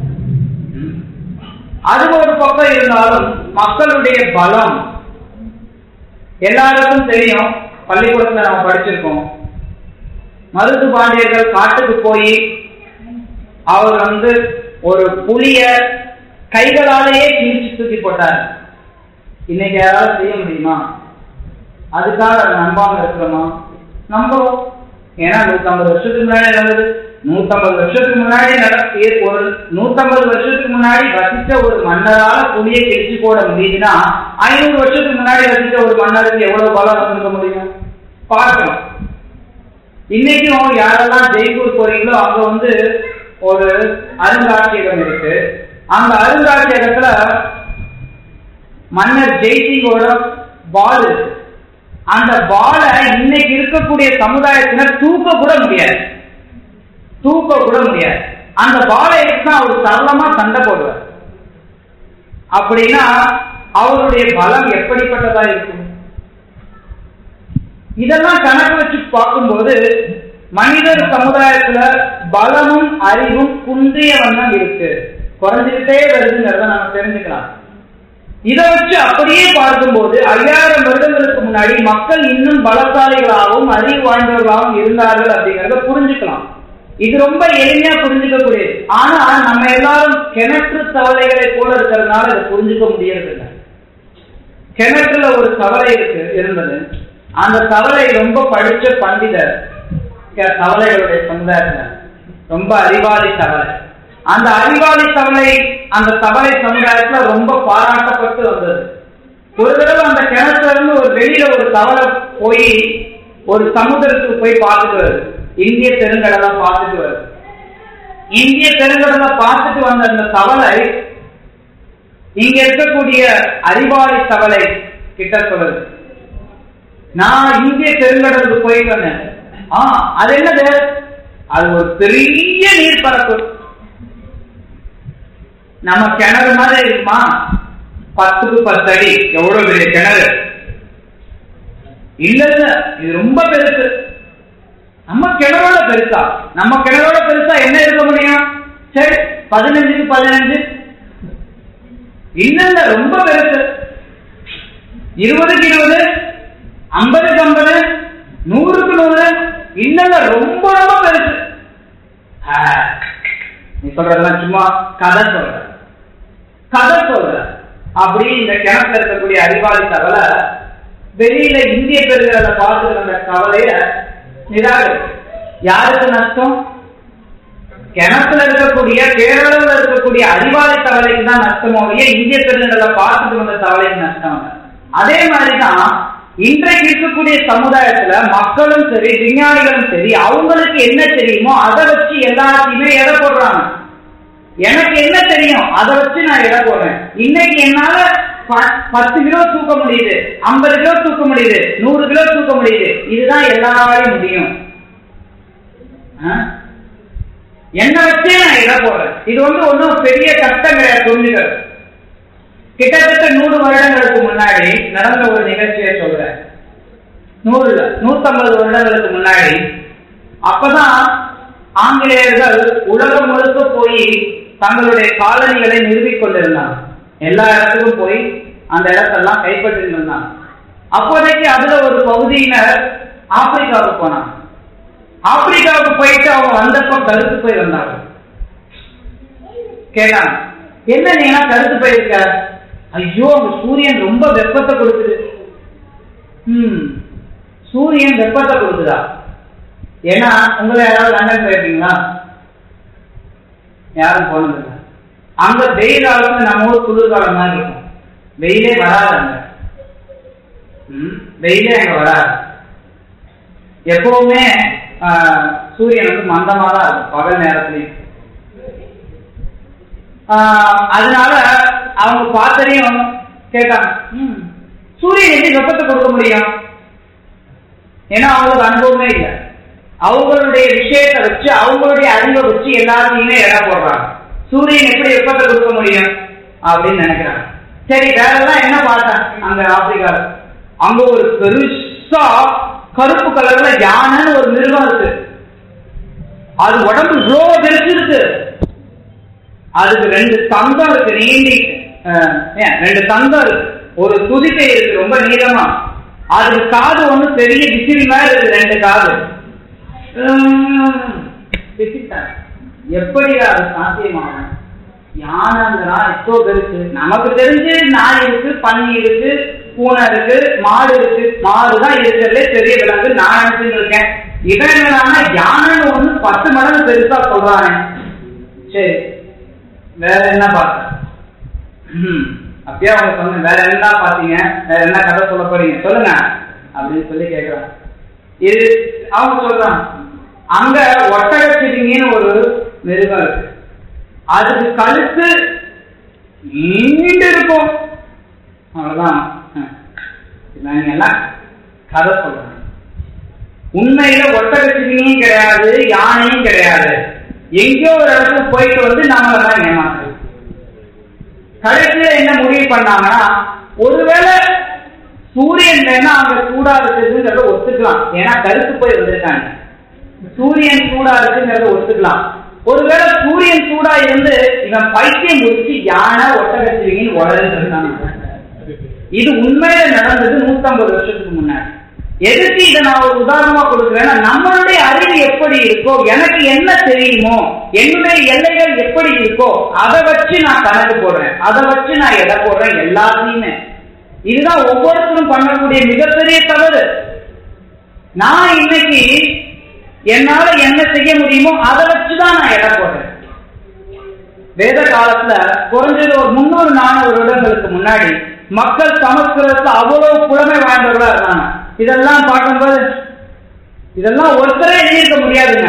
அது ஒரு பக்கம் இருந்தாலும் மக்களுடைய பலம் எல்லாருக்கும் தெரியும் பள்ளிக்கூடத்துல நம்ம படிச்சிருக்கோம் மருது பாண்டியர்கள் காட்டுக்கு போய் அவர் வந்து ஒரு புலிய கைகளாலேயே கிழிச்சு தூக்கி போட்டார் இன்னைக்கு யாராவது செய்ய முடியுமா அதுக்காக அதை நம்பாம இருக்கிறோமா நம்புறோம் ஏன்னா நூத்தம்பது வருஷத்துக்கு முன்னாடி நடந்தது நூத்தம்பது வருஷத்துக்கு முன்னாடி நடத்திய ஒரு நூத்தம்பது வருஷத்துக்கு முன்னாடி வசித்த ஒரு மன்னரால புலியை கிழிச்சு போட முடியுதுன்னா ஐநூறு வருஷத்துக்கு முன்னாடி வசித்த ஒரு மன்னருக்கு எவ்வளவு பலம் வந்திருக்க முடியும் பார்க்கலாம் இன்னைக்கும் யாரெல்லாம் ஜெய்ப்பூர் போறீங்களோ அங்க வந்து ஒரு அருங்காட்சியகம் இருக்கு அந்த அருங்காட்சியகத்துல மன்னர் ஜெய்சிங்கோட பால் இருக்கு அந்த பாலை இன்னைக்கு இருக்கக்கூடிய சமுதாயத்தினர் தூக்க கூட முடியாது தூக்க கூட முடியாது அந்த பாலை எடுத்து அவர் சரளமா சண்டை போடுவார் அப்படின்னா அவருடைய பலம் எப்படிப்பட்டதா இருக்கும் இதெல்லாம் கணக்கு வச்சு பார்க்கும்போது மனிதர் சமுதாயத்துல பலமும் அறிவும் குன்றிய வண்ணம் இருக்கு குறைஞ்சுக்கிட்டே வருதுங்கிறத நம்ம தெரிஞ்சுக்கலாம் இதை வச்சு அப்படியே பார்க்கும்போது ஐயாயிரம் வருடங்களுக்கு முன்னாடி மக்கள் இன்னும் பலசாலிகளாகவும் அறிவு வாய்ந்தவர்களாகவும் இருந்தார்கள் அப்படிங்கிறத புரிஞ்சுக்கலாம் இது ரொம்ப எளிமையா புரிஞ்சுக்கக்கூடியது ஆனா நம்ம எல்லாரும் கிணற்று தவளைகளை போல இருக்கிறதுனால இதை புரிஞ்சுக்க முடியறதில்லை கிணற்றுல ஒரு தவளை இருக்கு இருந்தது அந்த தவளை ரொம்ப படிச்ச பண்டிதர் தவளைகளுடைய சமுதாயத்துல ரொம்ப அறிவாளி தவளை அந்த அறிவாளி தவளை அந்த தவளை சமுதாயத்துல ரொம்ப பாராட்டப்பட்டு வந்தது ஒரு தடவை அந்த கிணத்துல இருந்து ஒரு வெளியில ஒரு தவளை போய் ஒரு சமுதிரத்துக்கு போய் பார்த்துட்டு வருது இந்திய பெருங்கடலை பார்த்துட்டு வருது இந்திய பெருங்கடலை பார்த்துட்டு வந்த அந்த தவளை இங்க இருக்கக்கூடிய அறிவாளி தவளை கிட்ட சொல்லுது நான் இந்திய பெருங்கடலுக்கு போய் வந்தேன் ஆ அது என்னது அது ஒரு பெரிய நீர்ப்பரப்பு நம்ம கிணறு மாதிரி இருக்குமா பத்துக்கு பத்து அடி எவ்வளவு பெரிய கிணறு இல்ல இல்ல இது ரொம்ப பெருசு நம்ம கிணறோட பெருசா நம்ம கிணறோட பெருசா என்ன இருக்க முடியும் சரி பதினஞ்சுக்கு பதினஞ்சு இல்ல இல்ல ரொம்ப பெருசு இருபதுக்கு இருபது ஐம்பதுக்கு ஐம்பது நூறுக்கு நூறு இல்ல இல்ல ரொம்ப ரொம்ப பெருசு நீ சொல்றதெல்லாம் சும்மா கதை சொல்ற கதை சொல்ற அப்படி இந்த கிணத்துல இருக்கக்கூடிய அறிவாளி தவளை வெளியில இந்திய பெருங்கடலை பார்த்துட்டு அந்த கவலைய நிராகரி யாருக்கு நஷ்டம் கிணத்துல இருக்கக்கூடிய கேரளாவில் இருக்கக்கூடிய அறிவாளி தவளைக்கு தான் நஷ்டமோ ஒழிய இந்திய பெருநில பார்த்துட்டு வந்த தவளைக்கு நஷ்டம் இல்லை. அதே மாதிரிதான் இன்றைக்கு இருக்கக்கூடிய சமுதாயத்துல மக்களும் சரி விஞ்ஞானிகளும் சரி அவங்களுக்கு என்ன தெரியுமோ அதை வச்சு எல்லாத்தையுமே எடை போடுறாங்க எனக்கு என்ன தெரியும் அதை வச்சு நான் எடை போடுறேன் இன்னைக்கு என்னால ப- பத்து கிலோ தூக்க முடியுது ஐம்பது கிலோ தூக்க முடியுது நூறு கிலோ தூக்க முடியுது இதுதான் எல்லாராலையும் முடியும் ஆ? என்ன வச்சே நான் எடை போடுறேன் இது வந்து ஒன்றும் பெரிய கஷ்டம் கிடையாது புரிஞ்சுக்கிறது கிட்டத்தட்ட நூறு வருடங்களுக்கு முன்னாடி நடந்த ஒரு நிகழ்ச்சியை சொல்றேன் நூறு இல்ல நூத்தம்பது வருடங்களுக்கு முன்னாடி அப்பதான் ஆங்கிலேயர்கள் உலகம் முழுக்க போய் தங்களுடைய காலனிகளை நிறுவிக் கொண்டிருந்தாங்க எல்லா இடத்துக்கும் போய் அந்த இடத்தெல்லாம் கைப்பற்றி இருந்தாங்க அப்போதைக்கு அதுல ஒரு பகுதியினர் ஆப்பிரிக்காவுக்கு போனாங்க ஆப்பிரிக்காவுக்கு போயிட்டு அவங்க வந்தப்ப கருத்து போய் வந்தாங்க கேட்டாங்க என்ன நீங்க கருத்து போயிருக்க ஐயோ அங்க சூரியன் ரொம்ப வெப்பத்தை கொடுக்குது ம் சூரியன் வெப்பத்தை கொடுக்குதா ஏன்னா உங்களை யாராவது லண்டன் போயிருக்கீங்களா யாரும் போனதில்லை அங்க வெயில் காலத்துல நம்ம ஊர் குளிர்காலம் மாதிரி இருக்கும் வெயிலே வராது அங்க ம், வெயிலே அங்க வராது எப்பவுமே ஆஹ், சூரியன் வந்து மந்தமா தான் இருக்கும் பகல் நேரத்துலயும் ஆஹ், அதனால அவங்க பார்த்ததையும் கேட்டாங்க "ம், சூரியன் எப்படி வெப்பத்தை கொடுக்க முடியும் ஏன்னா அவங்களுக்கு அனுபவமே இல்லை அவங்களுடைய விஷயத்தை வச்சு அவங்களுடைய அறிவை வச்சு எல்லாத்தையுமே எடை போடுறாங்க சூரியன் எப்படி வெப்பத்தை கொடுக்க முடியும் அப்படின்னு நினைக்கிறாங்க சரி வேற எல்லாம் என்ன பார்த்தாங்க அங்க ஆப்பிரிக்கால அங்க ஒரு பெருசா கருப்பு கலர்ல யானைன்னு ஒரு மிருகம் இருக்கு அது உடம்பு இவ்வளோ பெருசு இருக்கு அதுக்கு ரெண்டு தந்தம் இருக்கு நீண்டி அஹ், ஏன், ரெண்டு தந்தம் இருக்கு ஒரு துதிக்கை இருக்கு ரொம்ப நீளமா அதுக்கு காது ஒண்ணு பெரிய விசிறி மாதிரி இருக்கு ரெண்டு காது உம், விசிட்டார். எப்படி அது சாத்தியமாகும் யானைங்கிறா எத்தோ பெருசு நமக்கு தெரிஞ்சு நாய் இருக்கு பன்னி இருக்கு பூனை இருக்கு மாடு இருக்கு மாடு தான் இருக்கிறதுலே பெரிய விலங்கு நான் நினைச்சுட்டு இருக்கேன் இவன் என்னடான்னா யானைன்னு ஒண்ணு பத்து மடங்கு பெருசா சொல்றானே சரி வேற என்ன பார்த்தேன் ம், அப்பயே அவங்க சொன்ன வேற என்ன பாத்தீங்க வேற என்ன கதை சொல்ல போறீங்க சொல்லுங்க அப்படின்னு சொல்லி கேக்குறாங்க இது அவங்க சொல்றாங்க அங்க ஒட்டகச்சிவிங்கின்னு ஒரு மிருகம் இருக்கு அதுக்கு கழுத்து நீண்டு இருக்கும் அவ்வளவுதான் ம். இவங்க எல்லாம் கதை சொல்றாங்க உண்மையில ஒட்டகச்சிவிங்கியும் கிடையாது யானையும் கிடையாது எங்கேயோ ஒரு இடத்துக்கு போயிட்டு வந்து நம்மள தான் ஏமாத்துறது கடைசியில என்ன முடிவு பண்ணாங்கன்னா ஒருவேளை சூரியன் வேணா அங்க சூடா இருக்குதுங்கிறத ஒத்துக்கலாம் ஏன்னா கருத்து போய் வந்திருக்காங்க சூரியன் சூடா இருக்குங்கிறத ஒத்துக்கலாம் ஒருவேளை சூரியன் சூடா இருந்து இவன் பைத்தியம் முடிச்சு யானை ஒட்டகச்சிவிங்கின்னு உடலுன்னு இருக்காங்க இது உண்மையில நடந்தது நூத்தம்பது வருஷத்துக்கு முன்னாடி எதுக்கு இதை நான் ஒரு உதாரணமா கொடுக்குறேன்னா நம்மளுடைய அறிவு எப்படி இருக்கோ எனக்கு என்ன தெரியுமோ என்னுடைய எல்லைகள் எப்படி இருக்கோ அதை வச்சு நான் கணக்கு போடுறேன் அதை வச்சு நான் எடை போடுறேன் எல்லாத்தையுமே இதுதான் ஒவ்வொருத்தரும் பண்ணக்கூடிய மிகப்பெரிய தவறு நான் இன்னைக்கு என்னால என்ன செய்ய முடியுமோ அதை வச்சுதான் நான் எடை போடுறேன் வேத காலத்துல குறைஞ்சது ஒரு முன்னூறு நானூறு வருடங்களுக்கு முன்னாடி மக்கள் சமஸ்கிருதத்துல அவ்வளவு புலமை வாய்ந்தவர்களா இருந்தாங்க இதெல்லாம் பார்க்கும்போது இதெல்லாம் ஒருத்தரே எழுதியிருக்க முடியாதுங்க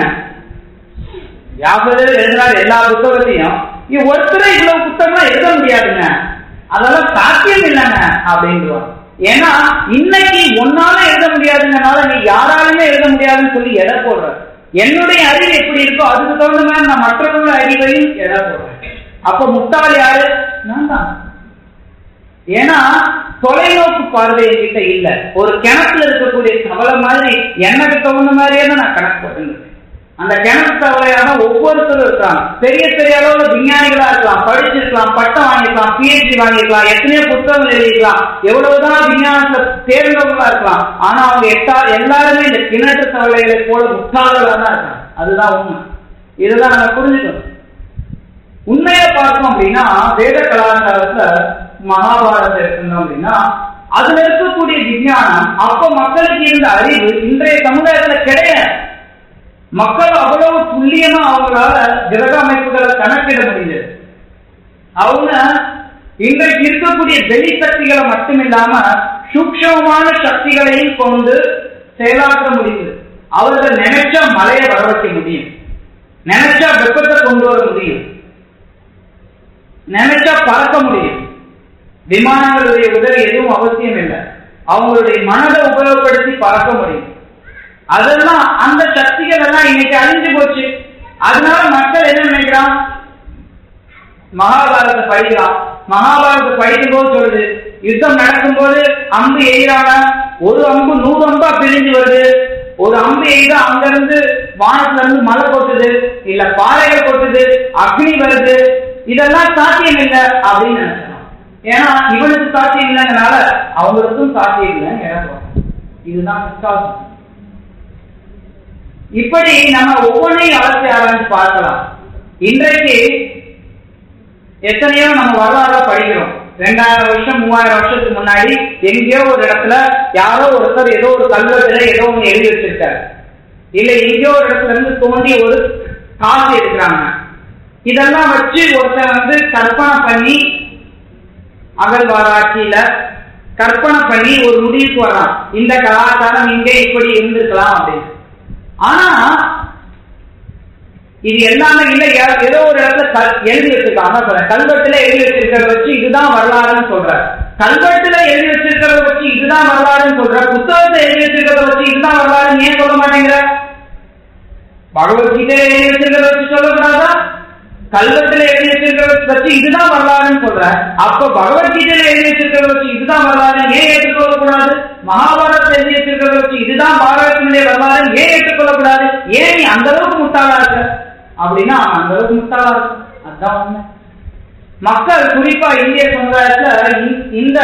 வியாசர் எழுதினார் எல்லா புத்தகத்தையும் இது ஒருத்தரே இவ்வளவு புத்தகம் எழுத முடியாதுங்க அதெல்லாம் சாத்தியம் இல்லைங்க அப்படின்றாங்க ஏன்னா இன்னைக்கு ஒன்னால எழுத முடியாதுங்கனால நீ யாராலுமே எழுத முடியாதுன்னு சொல்லி எடை போடுற என்னுடைய அறிவு எப்படி இருக்கோ அதுக்கு தகுந்த மாதிரி நான் மற்றவங்க அறிவையும் எடை போடுறேன் அப்ப முட்டாள் யாரு நான் தான் ஏன்னா தொலைநோக்கு பார்வை என்கிட்ட இல்ல ஒரு கிணத்துல இருக்கக்கூடிய தவளை மாதிரி எனக்கு தகுந்த மாதிரியே தான் நான் கணக்கு போட்டுருக்கேன் அந்த கிணத்து தவளையான ஒவ்வொருத்தரும் இருக்காங்க பெரிய பெரிய அளவுல விஞ்ஞானிகளா இருக்கலாம் படிச்சிருக்கலாம் பட்டம் வாங்கிருக்கலாம் பிஹெச்டி வாங்கிருக்கலாம் எத்தனையோ புத்தகங்கள் எழுதிக்கலாம் எவ்வளவுதான் விஞ்ஞானத்துல தேர்ந்தவங்களா இருக்கலாம் ஆனா அவங்க எட்டா எல்லாருமே இந்த கிணற்று தவளைகளை போல முட்டாளர்களா தான் இருக்காங்க அதுதான் உண்மை இதுதான் நம்ம புரிஞ்சுக்கணும் உண்மையை பார்த்தோம் அப்படின்னா வேத கலாச்சாரத்துல மகாபாரதத்தை எடுத்தோம் அப்படின்னா அதுல இருக்கக்கூடிய விஞ்ஞானம் அப்ப மக்களுக்கு இருந்த அறிவு இன்றைய சமுதாயத்துல கிடையாது மக்கள் அவ்வளவு துல்லியமா அவங்களால கிரக அமைப்புகளை கணக்கிட முடியுது அவங்க இன்றைக்கு இருக்கக்கூடிய வெளி சக்திகளை மட்டுமில்லாம சூக்ஷமமான சக்திகளையும் கொண்டு செயலாற்ற முடியுது அவர்கள் நினைச்சா மழையை வர வைக்க முடியும் நினைச்சா வெப்பத்தை கொண்டு வர முடியும் நினைச்சா பறக்க முடியும் விமானங்களுடைய உதவி எதுவும் அவசியம் இல்லை அவங்களுடைய மனதை உபயோகப்படுத்தி பறக்க முடியும் அதெல்லாம் அந்த சக்திகள் எல்லாம் இன்னைக்கு அழிஞ்சு போச்சு அதனால மக்கள் என்ன நினைக்கிறான் மகாபாரத படிக்கலாம் மகாபாரத படிக்கும் போது சொல்லுது யுத்தம் நடக்கும் போது அம்பு எய்கிறாங்க ஒரு அம்பு நூறு அம்பா பிரிஞ்சு வருது ஒரு அம்பு எய்தா அங்க இருந்து வானத்துல இருந்து மழை கொட்டுது இல்ல பாறைகள் கொட்டுது அக்னி வருது இதெல்லாம் சாத்தியம் இல்லை அப்படின்னு நினைச்சான் ஏன்னா இவனுக்கு சாத்தியம் இல்லைங்கனால அவங்களுக்கும் சாத்தியம் இல்லைன்னு எனக்கு இதுதான் விசுவாசம் இப்படி நம்ம ஒவ்வொன்றையும் அலசி ஆராய்ந்து பார்க்கலாம் இன்றைக்கு எத்தனையோ நம்ம வரலாறு படிக்கிறோம் ரெண்டாயிரம் வருஷம் மூவாயிரம் வருஷத்துக்கு முன்னாடி எங்கேயோ ஒரு இடத்துல யாரோ ஒருத்தர் ஏதோ ஒரு கல்வெட்டுல ஏதோ ஒன்று எழுதி வச்சிருக்காரு இல்ல எங்கேயோ ஒரு இடத்துல இருந்து தோண்டி ஒரு காசு எடுக்கிறாங்க இதெல்லாம் வச்சு ஒருத்தர் வந்து கற்பனை பண்ணி அகழ்வாராய்ச்சியில கற்பனை பண்ணி ஒரு முடிவுக்கு வர்றான் இந்த கலாச்சாரம் இங்க இப்படி இருந்திருக்கலாம் அப்படின்னு ஆனா இது எல்லாமே இல்ல ஏதோ ஒரு இடத்துல எழுதி வச்சிருக்காங்க சொல்றேன் கல்வெட்டுல எழுதி வச்சிருக்கிறத வச்சு இதுதான் வரலாறுன்னு சொல்ற கல்வெட்டுல எழுதி வச்சிருக்கிறத வச்சு இதுதான் வரலாறுன்னு சொல்ற புத்தகத்தை எழுதி வச்சிருக்கிறத வச்சு இதுதான் வரலாறுன்னு ஏன் சொல்ல மாட்டேங்கிற பகவத்கீதையில எழுதி வச்சிருக்கிறத வச்சு சொல்லக்கூடாதா கல்வெட்டுல எழுதி வச்சிருக்கிறத வச்சு இதுதான் வரலாறுன்னு சொல்ற அப்ப பகவத்கீதையில எழுதி வச்சிருக்கிறத வச்சு இதுதான் வரலாறுன்னு ஏன் ஏற்றுக்கொள்ள கூடாது மகாபாரதத்தை எழுதி வச்சிருக்கிறத வச்சு இதுதான் பாரதத்தினுடைய வரலாறு ஏன் ஏற்றுக்கொள்ளக்கூடாது ஏன் நீ அந்த அளவுக்கு முட்டாளா இருக்க அப்படின்னா அவன் அந்த அளவுக்கு முட்டாளா இருக்கும் அதுதான் உண்மை மக்கள் குறிப்பா இந்திய சமுதாயத்துல இந்த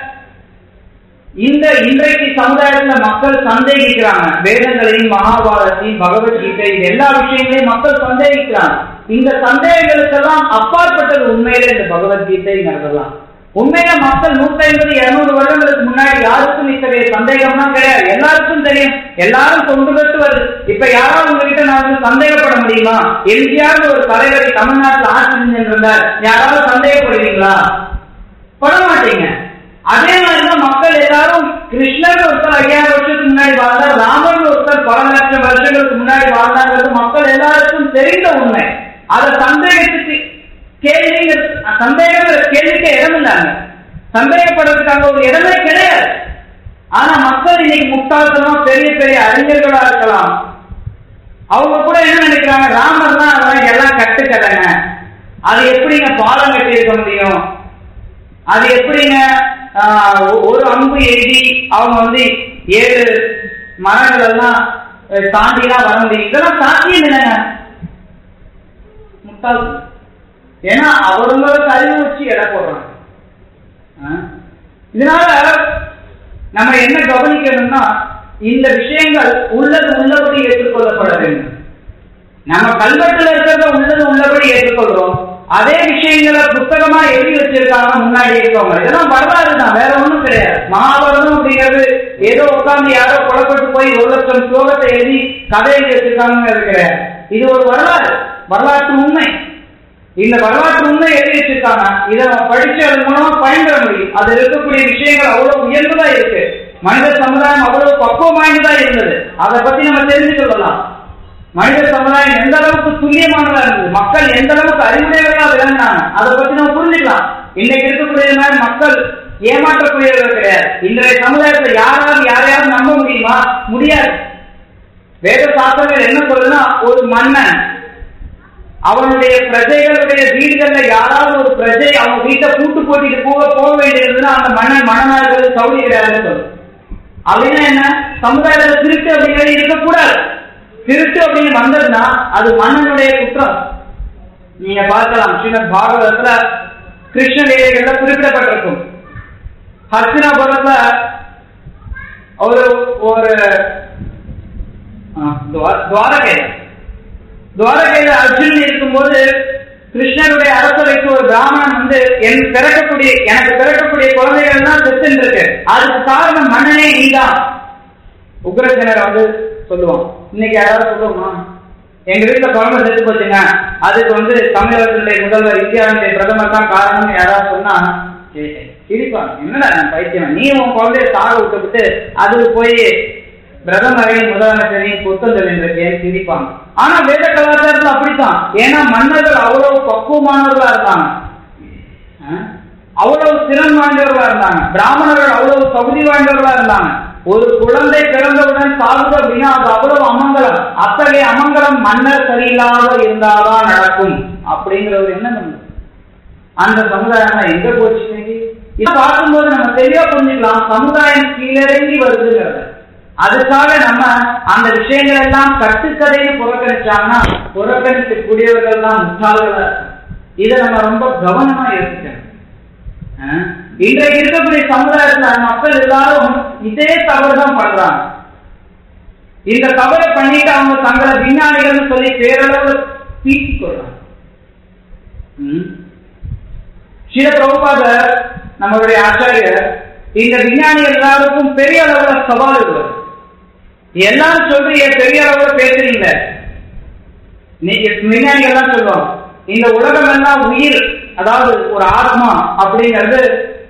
இந்த இன்றைக்கு சமுதாயத்துல மக்கள் சந்தேகிக்கிறாங்க வேதங்களையும் மகாபாரதையும் பகவத்கீதை இது எல்லா விஷயங்களையும் மக்கள் சந்தேகிக்கிறாங்க இந்த சந்தேகங்களுக்கெல்லாம் அப்பாற்பட்டது உண்மையில இந்த பகவத்கீதை நடக்கலாம் உண்மையில மக்கள் நூத்தி ஐம்பது இருநூறு வருடங்களுக்கு முன்னாடி யாருக்கும் இத்தகைய சந்தேகம்லாம் கிடையாது எல்லாருக்கும் தெரியும் எல்லாரும் தொண்டு பெற்று வருது இப்ப யாராவது உங்ககிட்ட நான் வந்து சந்தேகப்பட முடியுமா எம்ஜிஆர் ஒரு தலைவரை தமிழ்நாட்டில் ஆட்சி செஞ்சிருந்தார் யாராவது சந்தேகப்படுவீங்களா பட மாட்டீங்க அதே மாதிரிதான் மக்கள் எல்லாரும் கிருஷ்ணர் ஒருத்தர் ஐயாயிரம் வருஷத்துக்கு முன்னாடி வாழ்ந்தார் ராமர் ஒருத்தர் பல லட்சம் வருஷங்களுக்கு முன்னாடி வாழ்ந்தாங்கிறது மக்கள் எல்லாருக்கும் தெரிந்த உண்மை அதை சந்தேகத்துக்கு கேள்வி சந்தேகம் கேள்விக்கு இடம் இல்லாங்க சந்தேகப்படுறதுக்காக ஒரு இடமே கிடையாது ஆனா மக்கள் இன்னைக்கு முட்டாள்தனமா பெரிய பெரிய அறிஞர்களா இருக்கலாம் அவங்க கூட என்ன நினைக்கிறாங்க ராமர் தான் அதெல்லாம் எல்லாம் கட்டுக்கலைங்க அது எப்படிங்க பாலம் கட்டி இருக்க முடியும் அது எப்படிங்க ஒரு அம்பு எழுதி அவங்க வந்து ஏழு மரங்கள் எல்லாம் தாண்டிலாம் வர முடியும் இதெல்லாம் சாத்தியம் இல்லைங்க முட்டாள் ஏன்னா அவங்களுக்கு அறிவு வச்சு எடை போடுறாங்க இதனால நம்ம என்ன கவனிக்கணும்னா இந்த விஷயங்கள் உள்ளது உள்ளபடி ஏற்றுக்கொள்ளப்பட வேண்டும் நம்ம கல்வெட்டுல இருக்கிறத உள்ளது உள்ளபடி ஏற்றுக்கொள்றோம் அதே விஷயங்களை புத்தகமா எழுதி வச்சிருக்காங்க முன்னாடி இருக்கவங்க இதெல்லாம் வரலாறு தான் வேற ஒண்ணும் கிடையாது மகாபாரதம் அப்படிங்கிறது ஏதோ உட்கார்ந்து யாரோ புறப்பட்டு போய் ஒரு லட்சம் ஸ்லோகத்தை எழுதி கதை எழுதி வச்சிருக்காங்க கிடையாது இது ஒரு வரலாறு வரலாற்று உண்மை இந்த வரலாற்று உண்மை எழுதி வச்சிருக்காங்க இதை நம்ம படிச்சு அது மூலமா பயன்பெற முடியும் அது இருக்கக்கூடிய விஷயங்கள் அவ்வளவு உயர்ந்ததா இருக்கு மனித சமுதாயம் அவ்வளவு பக்குவம் வாய்ந்ததா இருந்தது அதை பத்தி நம்ம தெரிஞ்சு கொள்ளலாம் மனித சமுதாயம் எந்த அளவுக்கு துல்லியமானதா இருந்தது மக்கள் எந்த அளவுக்கு அறிவுடையவர்களா விளங்கினாங்க அதை பத்தி நம்ம புரிஞ்சுக்கலாம் இன்னைக்கு இருக்கக்கூடிய மாதிரி மக்கள் ஏமாற்றக்கூடியவர்கள் கிடையாது இன்றைய சமுதாயத்துல யாராவது யாரையாவது நம்ப முடியுமா முடியாது வேத சாஸ்திரங்கள் என்ன சொல்லுதுன்னா ஒரு மன்னன் அவனுடைய பிரஜைகளுடைய வீடுகள்ல யாராவது ஒரு பிரஜை அவங்க வீட்டை கூட்டு போட்டிட்டு போக போக வேண்டியிருந்ததுன்னா அந்த மன்னன் மனநாடுகள் சௌரி கிடையாதுன்னு சொல்லும் அப்படின்னா என்ன சமுதாயத்துல திருட்டு அப்படிங்கிறது இருக்கக்கூடாது திருட்டு அப்படின்னு வந்ததுன்னா அது மன்னனுடைய குற்றம் நீங்க பார்க்கலாம் ஸ்ரீமத் பாகவதத்துல கிருஷ்ண லீலைகள்ல குறிப்பிடப்பட்டிருக்கும் ஹஸ்தினாபுரத்துல ஒரு ஒரு துவாரகை துவாரகையில அர்ஜுன் இருக்கும்போது கிருஷ்ணருடைய அரசவைக்கு ஒரு பிராமணன் வந்து என் பிறக்கக்கூடிய எனக்கு பிறக்கக்கூடிய குழந்தைகள் தான் செத்து இருக்கு அதுக்கு காரணம் மன்னனே நீதான் உக்ரசேனர் வந்து சொல்லுவான் இன்னைக்கு யாராவது சொல்லுவோமா எங்க வீட்டுல குழந்தை செத்து போச்சுங்க அதுக்கு வந்து தமிழகத்தினுடைய முதல்வர் இந்தியாவுடைய பிரதமர் தான் காரணம்னு யாராவது சொன்னா சரி, சிரிப்பாங்க என்னடா நான் பைத்தியம் நீ உன் குழந்தைய சாக விட்டுவிட்டு அதுக்கு போய் பிரதமரையும் முதலமைச்சரையும் குத்தம் சொல்லியிருக்கேன் சிரிப்பாங்க ஆனா வேத கலாச்சாரத்துல அப்படித்தான் ஏன்னா மன்னர்கள் அவ்வளவு பக்குவமானவர்களா இருந்தாங்க ஆ? அவ்வளவு திறன் வாய்ந்தவர்களா இருந்தாங்க பிராமணர்கள் அவ்வளவு தகுதி வாய்ந்தவர்களா இருந்தாங்க ஒரு குழந்தை பிறந்தவுடன் சாகுது அப்படின்னா அது அவ்வளவு அமங்கலம் அத்தகைய அமங்கலம் மன்னர் சரியில்லாத இருந்தாதான் நடக்கும் அப்படிங்கிற ஒரு எண்ணம் இருந்தது. அந்த சமுதாயம் எங்க போச்சு இன்னைக்கு? இதை பார்க்கும்போது நம்ம தெளிவா புரிஞ்சுக்கலாம் சமுதாயம் கீழிறங்கி வருதுங்கிறது அதுக்காக நம்ம அந்த விஷயங்கள் எல்லாம் கட்டுக்கதைன்னு புறக்கணிச்சாங்கன்னா புறக்கணிக்கக்கூடியவர்கள் தான் முட்டாள்களா இருக்காங்க. இதை நம்ம ரொம்ப கவனமா யோசிக்கணும் ஆஹ்? இன்றைக்கு இருக்கக்கூடிய சமுதாயத்துல மக்கள் எல்லாரும் இதே தவறு தான் பண்றாங்க இந்த தவறை பண்ணிட்டு அவங்க தங்களை விஞ்ஞானிகள்னு சொல்லி பேரளவு பீட்டிக் கொள்றாங்க ம். ஸ்ரீல பிரபுபாதர் நம்மளுடைய ஆச்சாரியர் இந்த விஞ்ஞானி எல்லாருக்கும் பெரிய அளவுல சவால் இருக்கு எல்லாரும் சொல்றீங்க பெரிய அளவுல பேசுறீங்க நீங்க விஞ்ஞானிகள் எல்லாம் சொல்லுவாங்க இந்த உலகம் எல்லாம் உயிர் அதாவது ஒரு ஆத்மா அப்படிங்கிறது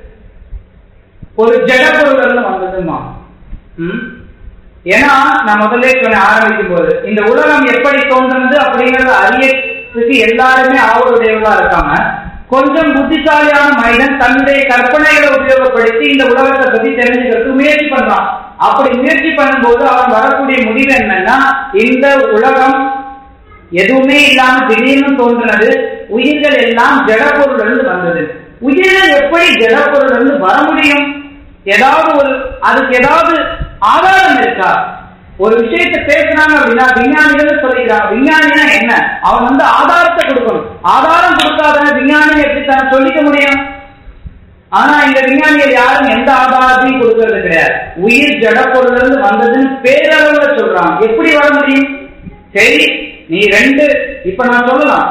ஒரு ஜட பொருள் வந்ததுமா ம்? ஏன்னா நான் முதல்ல சொன்ன ஆரம்பிக்கும் போது இந்த உலகம் எப்படி தோன்றுனது அப்படிங்கறத அறியறதுக்கு எல்லாருமே ஆவலுடையவர்களா இருக்காங்க கொஞ்சம் புத்திசாலியான மனிதன் தன்னுடைய கற்பனைகளை உபயோகப்படுத்தி இந்த உலகத்தை பத்தி தெரிஞ்சுக்கிறதுக்கு முயற்சி பண்றான் அப்படி முயற்சி பண்ணும்போது அவன் வரக்கூடிய முடிவு என்னன்னா இந்த உலகம் எதுவுமே இல்லாம திடீர்னு தோன்றினது உயிர்கள் எல்லாம் ஜடப்பொருள் இருந்து வந்தது உயிர்கள் எப்படி ஜடப்பொருள் இருந்து வர முடியும் ஏதாவது ஒரு அதுக்கு ஏதாவது ஆதாரம் இருக்கா ஒரு விஷயத்தை பேசுனாங்க அப்படின்னா விஞ்ஞானிகள் சொல்லிக்கிறாங்க விஞ்ஞானினா என்ன அவன் வந்து ஆதாரத்தை கொடுக்கணும் ஆதாரம் கொடுக்காதன விஞ்ஞானி எப்படி தான் சொல்லிக்க முடியும் ஆனா இந்த விஞ்ஞானிகள் யாரும் எந்த ஆதாரத்தையும் கொடுக்கறது கிடையாது உயிர் ஜடப்பொருள் இருந்து வந்ததுன்னு பேரளவுல சொல்றாங்க எப்படி வர முடியும் சரி நீ ரெண்டு இப்ப நான் சொல்லலாம்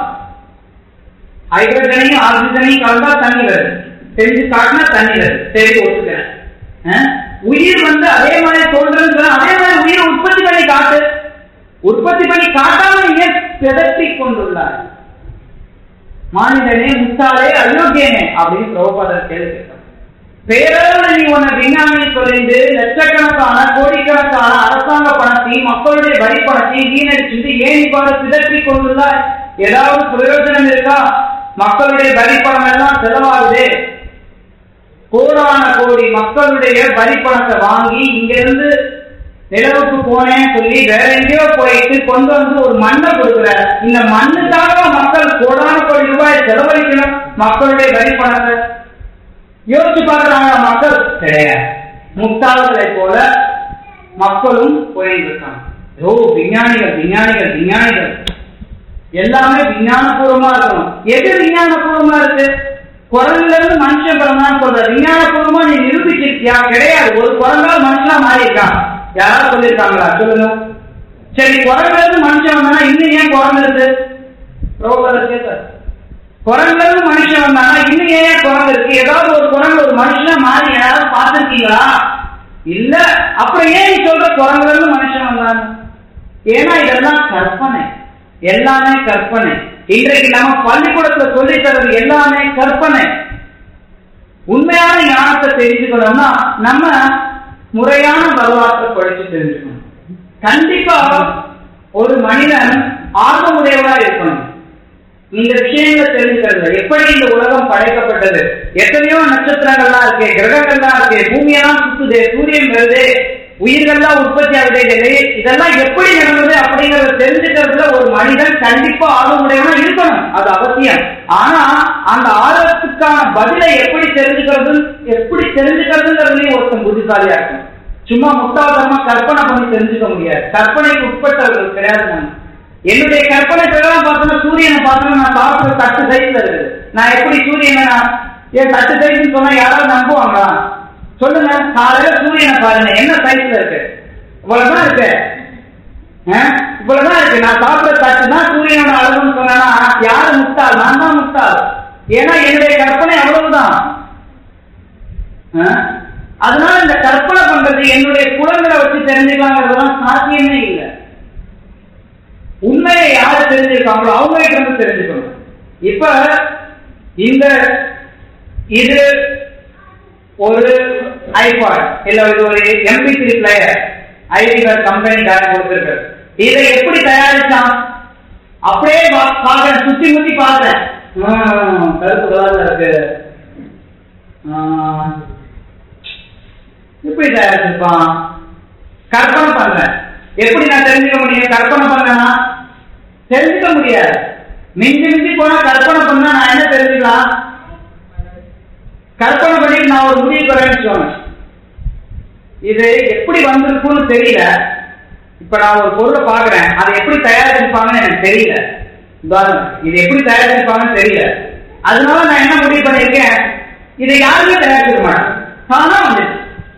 ஹைட்ரஜனையும் ஆக்சிஜனையும் கலந்தா தண்ணி வருது செஞ்சு காட்டினா தண்ணி வருது சரி ஒத்துக்கிறேன் அஹ்? உயிர் வந்து அதே மாதிரி தோன்றுன்னு சொன்னா அதே மாதிரி உயிரை உற்பத்தி பண்ணி காட்டு உற்பத்தி பண்ணி காட்டாம ஏன் பிதற்றி கொண்டுள்ளார் மானிடனே முத்தாளே அயோக்கியனே அப்படின்னு பிரபுபாதர் கேள்வி கேட்டார் பேரளவுல நீ உன்னை விஞ்ஞானி சொல்லிந்து லட்சக்கணக்கான கோடிக்கணக்கான அரசாங்க பணத்தையும் மக்களுடைய வரி பணத்தையும் வீணடிச்சுட்டு ஏன் இவ்வாறு பிதற்றி கொண்டுள்ளாய் ஏதாவது பிரயோஜனம் இருக்கா மக்களுடைய வரி பணம் எல்லாம் செலவாகுது கோடான கோடி மக்களுடைய வரி பணத்தை வாங்கி இங்க இருந்து நிலவுக்கு போனேன்னு சொல்லி வேற எங்கேயோ போயிட்டு கொண்டு வந்து ஒரு மண்ணை கொடுக்குற இந்த மண்ணுக்காக மக்கள் கோடான கோடி ரூபாய் செலவழிக்கணும் மக்களுடைய வரி பணத்தை யோசிச்சு பார்க்கறாங்க மக்கள் கிடையாது முட்டாள்களை போல மக்களும் போயிட்டு இருக்காங்க ஓ விஞ்ஞானிகள் விஞ்ஞானிகள் விஞ்ஞானிகள் எல்லாமே விஞ்ஞானபூர்வமா இருக்கணும் எது விஞ்ஞானபூர்வமா இருக்கு குரங்குல இருந்து மனுஷன் பிறந்தான் சொல்ற விஞ்ஞானபூர்வமா நீ நிரூபிச்சிருக்கியா கிடையாது ஒரு குரங்கால் மனுஷனா மாறி இருக்கான் யாராவது சொல்லியிருக்காங்களா சொல்லுங்க சரி குரங்குல இருந்து மனுஷன் வந்தானா இன்னும் ஏன் குரங்கு இருக்கு ரோபர் கேட்காரு குரங்குல இருந்து மனுஷன் வந்தானா இன்னும் ஏன் குரங்கு இருக்கு ஏதாவது ஒரு குரங்கு ஒரு மனுஷனா மாறி யாராவது பார்த்திருக்கீங்களா இல்ல அப்புறம் ஏன் நீ சொல்ற குரங்குல இருந்து மனுஷன் வந்தாங்க ஏன்னா இதெல்லாம் கற்பனை எல்லாமே கற்பனை இன்றைக்கு நம்ம பள்ளிக்கூடத்துல சொல்லி தர்றது எல்லாமே கற்பனை உண்மையான ஞானத்தை தெரிஞ்சுக்கணும்னா நம்ம முறையான வரலாற்றை படிச்சு தெரிஞ்சுக்கணும் கண்டிப்பா ஒரு மனிதன் ஆர்வமுடையவரா இருக்கணும் இந்த விஷயங்களை தெரிஞ்சுக்கிறது எப்படி இந்த உலகம் படைக்கப்பட்டது எத்தனையோ நட்சத்திரங்கள்லாம் இருக்கு கிரகங்கள்லாம் இருக்கு பூமியெல்லாம் சுத்துது சூரியன் வருது உயிர்கள்லாம் உற்பத்தி ஆகுது இல்லை இதெல்லாம் எப்படி நடந்தது அப்படிங்கறத தெரிஞ்சுக்கிறதுல ஒரு மனிதன் கண்டிப்பா ஆர்வமுடையவனா இருக்கணும் அது அவசியம் ஆனா அந்த ஆர்வத்துக்கான பதிலை எப்படி தெரிஞ்சுக்கிறது எப்படி தெரிஞ்சுக்கிறதுங்கிறதுலயும் ஒருத்தன் புத்திசாலியா இருக்கும் சும்மா முட்டாள்தனமா கற்பனை பண்ணி தெரிஞ்சுக்க முடியாது கற்பனைக்கு உட்பட்டவர்கள் கிடையாது நம்ம என்னுடைய கற்பனை பிரகாரம் பார்த்தோம்னா சூரியனை பார்த்தோம்னா நான் சாப்பிட்ற தட்டு சைஸ்ல இருக்குது நான் எப்படி சூரியனை நான் ஏன் தட்டு சைஸ்னு சொன்னா யாராவது நம்புவாங்களா சொல்லுங்க காலையில சூரியனை பாருங்க என்ன சைஸ்ல இருக்கு இவ்வளவுதான் இருக்கு ஆ? இவ்வளவுதான் இருக்கு நான் சாப்பிட்ற தட்டு தான் சூரியனோட அளவுன்னு சொன்னா யாரு முட்டாள் நான் தான் முட்டாள் ஏன்னா என்னுடைய கற்பனை அவ்வளவுதான் ஆ? அதனால இந்த கற்பனை பண்றது என்னுடைய குழந்தைகளை வச்சு தெரிஞ்சுக்கலாங்கிறதுலாம் சாத்தியமே இல்லை உண்மையை யார் தெரிஞ்சிருக்காங்களோ அவங்க கிட்ட இருந்து தெரிஞ்சுக்கணும் இப்ப இந்த இது ஒரு ஐபாட் இல்ல இது ஒரு MP three player ITR company காரன் கொடுத்திருக்காரு இதை எப்படி தயாரிச்சான் அப்படியே பா- பார்க்கறேன் சுத்தி முத்தி பார்த்தேன் ஹம், கருப்பு கலர்ல இருக்கு ஆஹ், எப்படி தயாரிச்சிருப்பான் கற்பனை பண்றேன் எப்படி நான் தெரிஞ்சுக்க முடியும் கற்பனை பண்ணனா தெரிஞ்சுக்க முடியாது மிஞ்சி மிஞ்சி போனா கற்பனை பண்ணா நான் என்ன தெரிஞ்சுக்கலாம் கற்பனை பண்ணிட்டு நான் ஒரு முடிவு பெறேன்னு சொன்னேன் இது எப்படி வந்திருக்கும்னு தெரியல இப்ப நான் ஒரு பொருளை பாக்குறேன் அதை எப்படி தயாரிச்சிருப்பாங்கன்னு எனக்கு தெரியல உதாரணம், இது எப்படி தயாரிச்சிருப்பாங்கன்னு தெரியல அதனால நான் என்ன முடிவு பண்ணிருக்கேன் இதை யாருமே தயாரிச்சிருக்க மாட்டாங்க தானா வந்துச்சு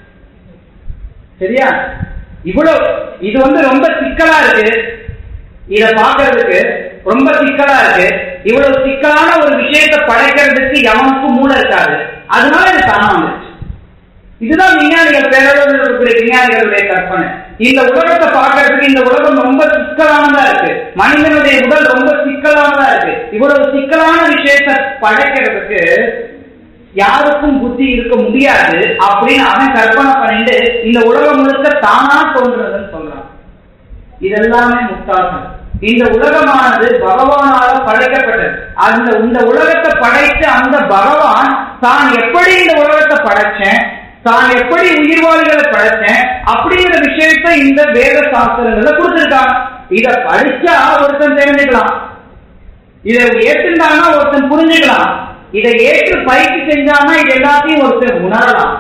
சரியா இவ்வளவு இது வந்து ரொம்ப சிக்கலா இருக்கு இத பாக்குறதுக்கு ரொம்ப சிக்கலா இருக்கு இவ்வளவு சிக்கலான ஒரு விஷயத்தை படைக்கிறதுக்கு எவனுக்கும் மூளை இருக்காது அதனால இது தானா வந்துச்சு இதுதான் விஞ்ஞானிகள் பேரளவில் இருக்கக்கூடிய விஞ்ஞானிகளுடைய கற்பனை இந்த உலகத்தை பார்க்கறதுக்கு இந்த உலகம் ரொம்ப சிக்கலானதா இருக்கு மனிதனுடைய உடல் ரொம்ப சிக்கலானதா இருக்கு இவ்வளவு சிக்கலான விஷயத்தை படைக்கிறதுக்கு யாருக்கும் புத்தி இருக்க முடியாது அப்படின்னு அவன் கற்பனை பண்ணிட்டு இந்த உலகம் முழுக்க தானா தோன்றுறதுன்னு சொல்றான் இதெல்லாமே முட்டாள்கள் இந்த உலகமானது பகவானால படைக்கப்பட்டது அந்த இந்த உலகத்தை படைத்த அந்த பகவான் தான் எப்படி இந்த உலகத்தை படைச்சேன் தான் எப்படி உயிர்வாளிகளை படைச்சேன் அப்படிங்கிற விஷயத்தை இந்த வேத சாஸ்திரங்கள்ல கொடுத்திருக்காங்க இத படிச்சா ஒருத்தன் தெரிஞ்சுக்கலாம் இதை ஏற்றுந்தானா ஒருத்தன் புரிஞ்சுக்கலாம் இதை ஏற்று பயிற்சி செஞ்சானா இது எல்லாத்தையும் ஒருத்தன் உணரலாம்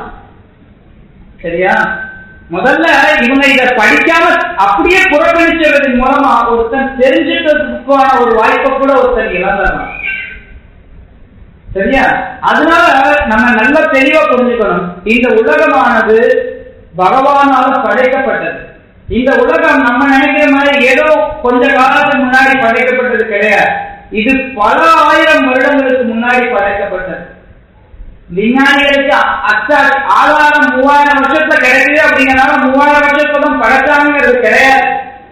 சரியா முதல்ல இவங்க இத படிக்காம அப்படியே புறக்கணிச்சதன் மூலமா ஒருத்தன் தெரிஞ்சுக்கிறதுக்கான ஒரு வாய்ப்பை கூட ஒருத்தன் இழந்துடலாம் சரியா அதனால நம்ம நல்ல தெளிவா புரிஞ்சுக்கணும் இந்த உலகமானது பகவானால படைக்கப்பட்டது இந்த உலகம் நம்ம நினைக்கிற மாதிரி ஏதோ கொஞ்ச காலத்துக்கு முன்னாடி படைக்கப்பட்டது கிடையாது இது பல ஆயிரம் வருடங்களுக்கு முன்னாடி படைக்கப்பட்டது விஞ்ஞானிகளுக்கு அச்சா ஆதாரம் மூவாயிரம் வருஷத்துல கிடைக்குது அப்படிங்கறனால மூவாயிரம் வருஷத்துல தான் படைச்சாங்கிறது கிடையாது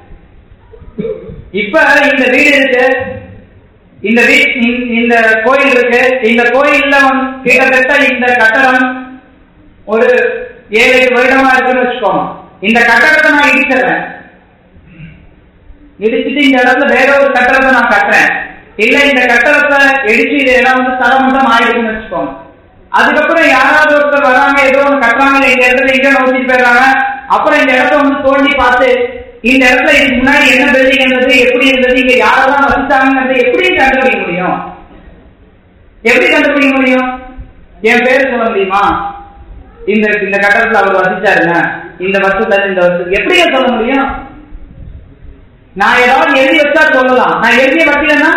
இப்ப இந்த வீடு இருக்கு இந்த வீ இந்த- இந்த கோயில் இருக்கு இந்த கோயில்ல வந்து கிட்டத்தட்ட இந்த கட்டடம் ஒரு ஏழு எட்டு வருடமா இருக்குன்னு வச்சுக்கோங்க இந்த கட்டடத்தை நான் இடிச்சிடுறேன் இடிச்சிட்டு இந்த இடத்துல வேற ஒரு கட்டடத்தை நான் கட்டுறேன் இல்ல இந்த கட்டடத்தை இடிச்சு இது இடம் வந்து தரமட்டம் ஆயிடுச்சுன்னு வச்சுக்கோங்க அதுக்கப்புறம் யாராவது ஒருத்தர் வராங்க ஏதோ ஒன்று கட்டுறாங்க இந்த இடத்துல இங்க நோக்கிட்டு போயிடுறாங்க அப்புறம் இந்த இடத்த வந்து தோண்டி பார்த்து இந்த இடத்துல இதுக்கு முன்னாடி என்ன பில்டிங் இருந்தது எப்படி இருந்தது இங்க யாரெல்லாம் வசித்தாங்கிறது எப்படி கண்டுபிடிக்க முடியும் எப்படி கண்டுபிடிக்க முடியும் என் பேர் சொல்ல முடியுமா இந்த இந்த கட்டடத்துல அவர் வசிச்சாருங்க இந்த வருஷத்துல இந்த வருஷம் எப்படிங்க சொல்ல முடியும் நான் ஏதாவது எழுதி வச்சா சொல்லலாம் நான் எழுதிய வைக்கலன்னா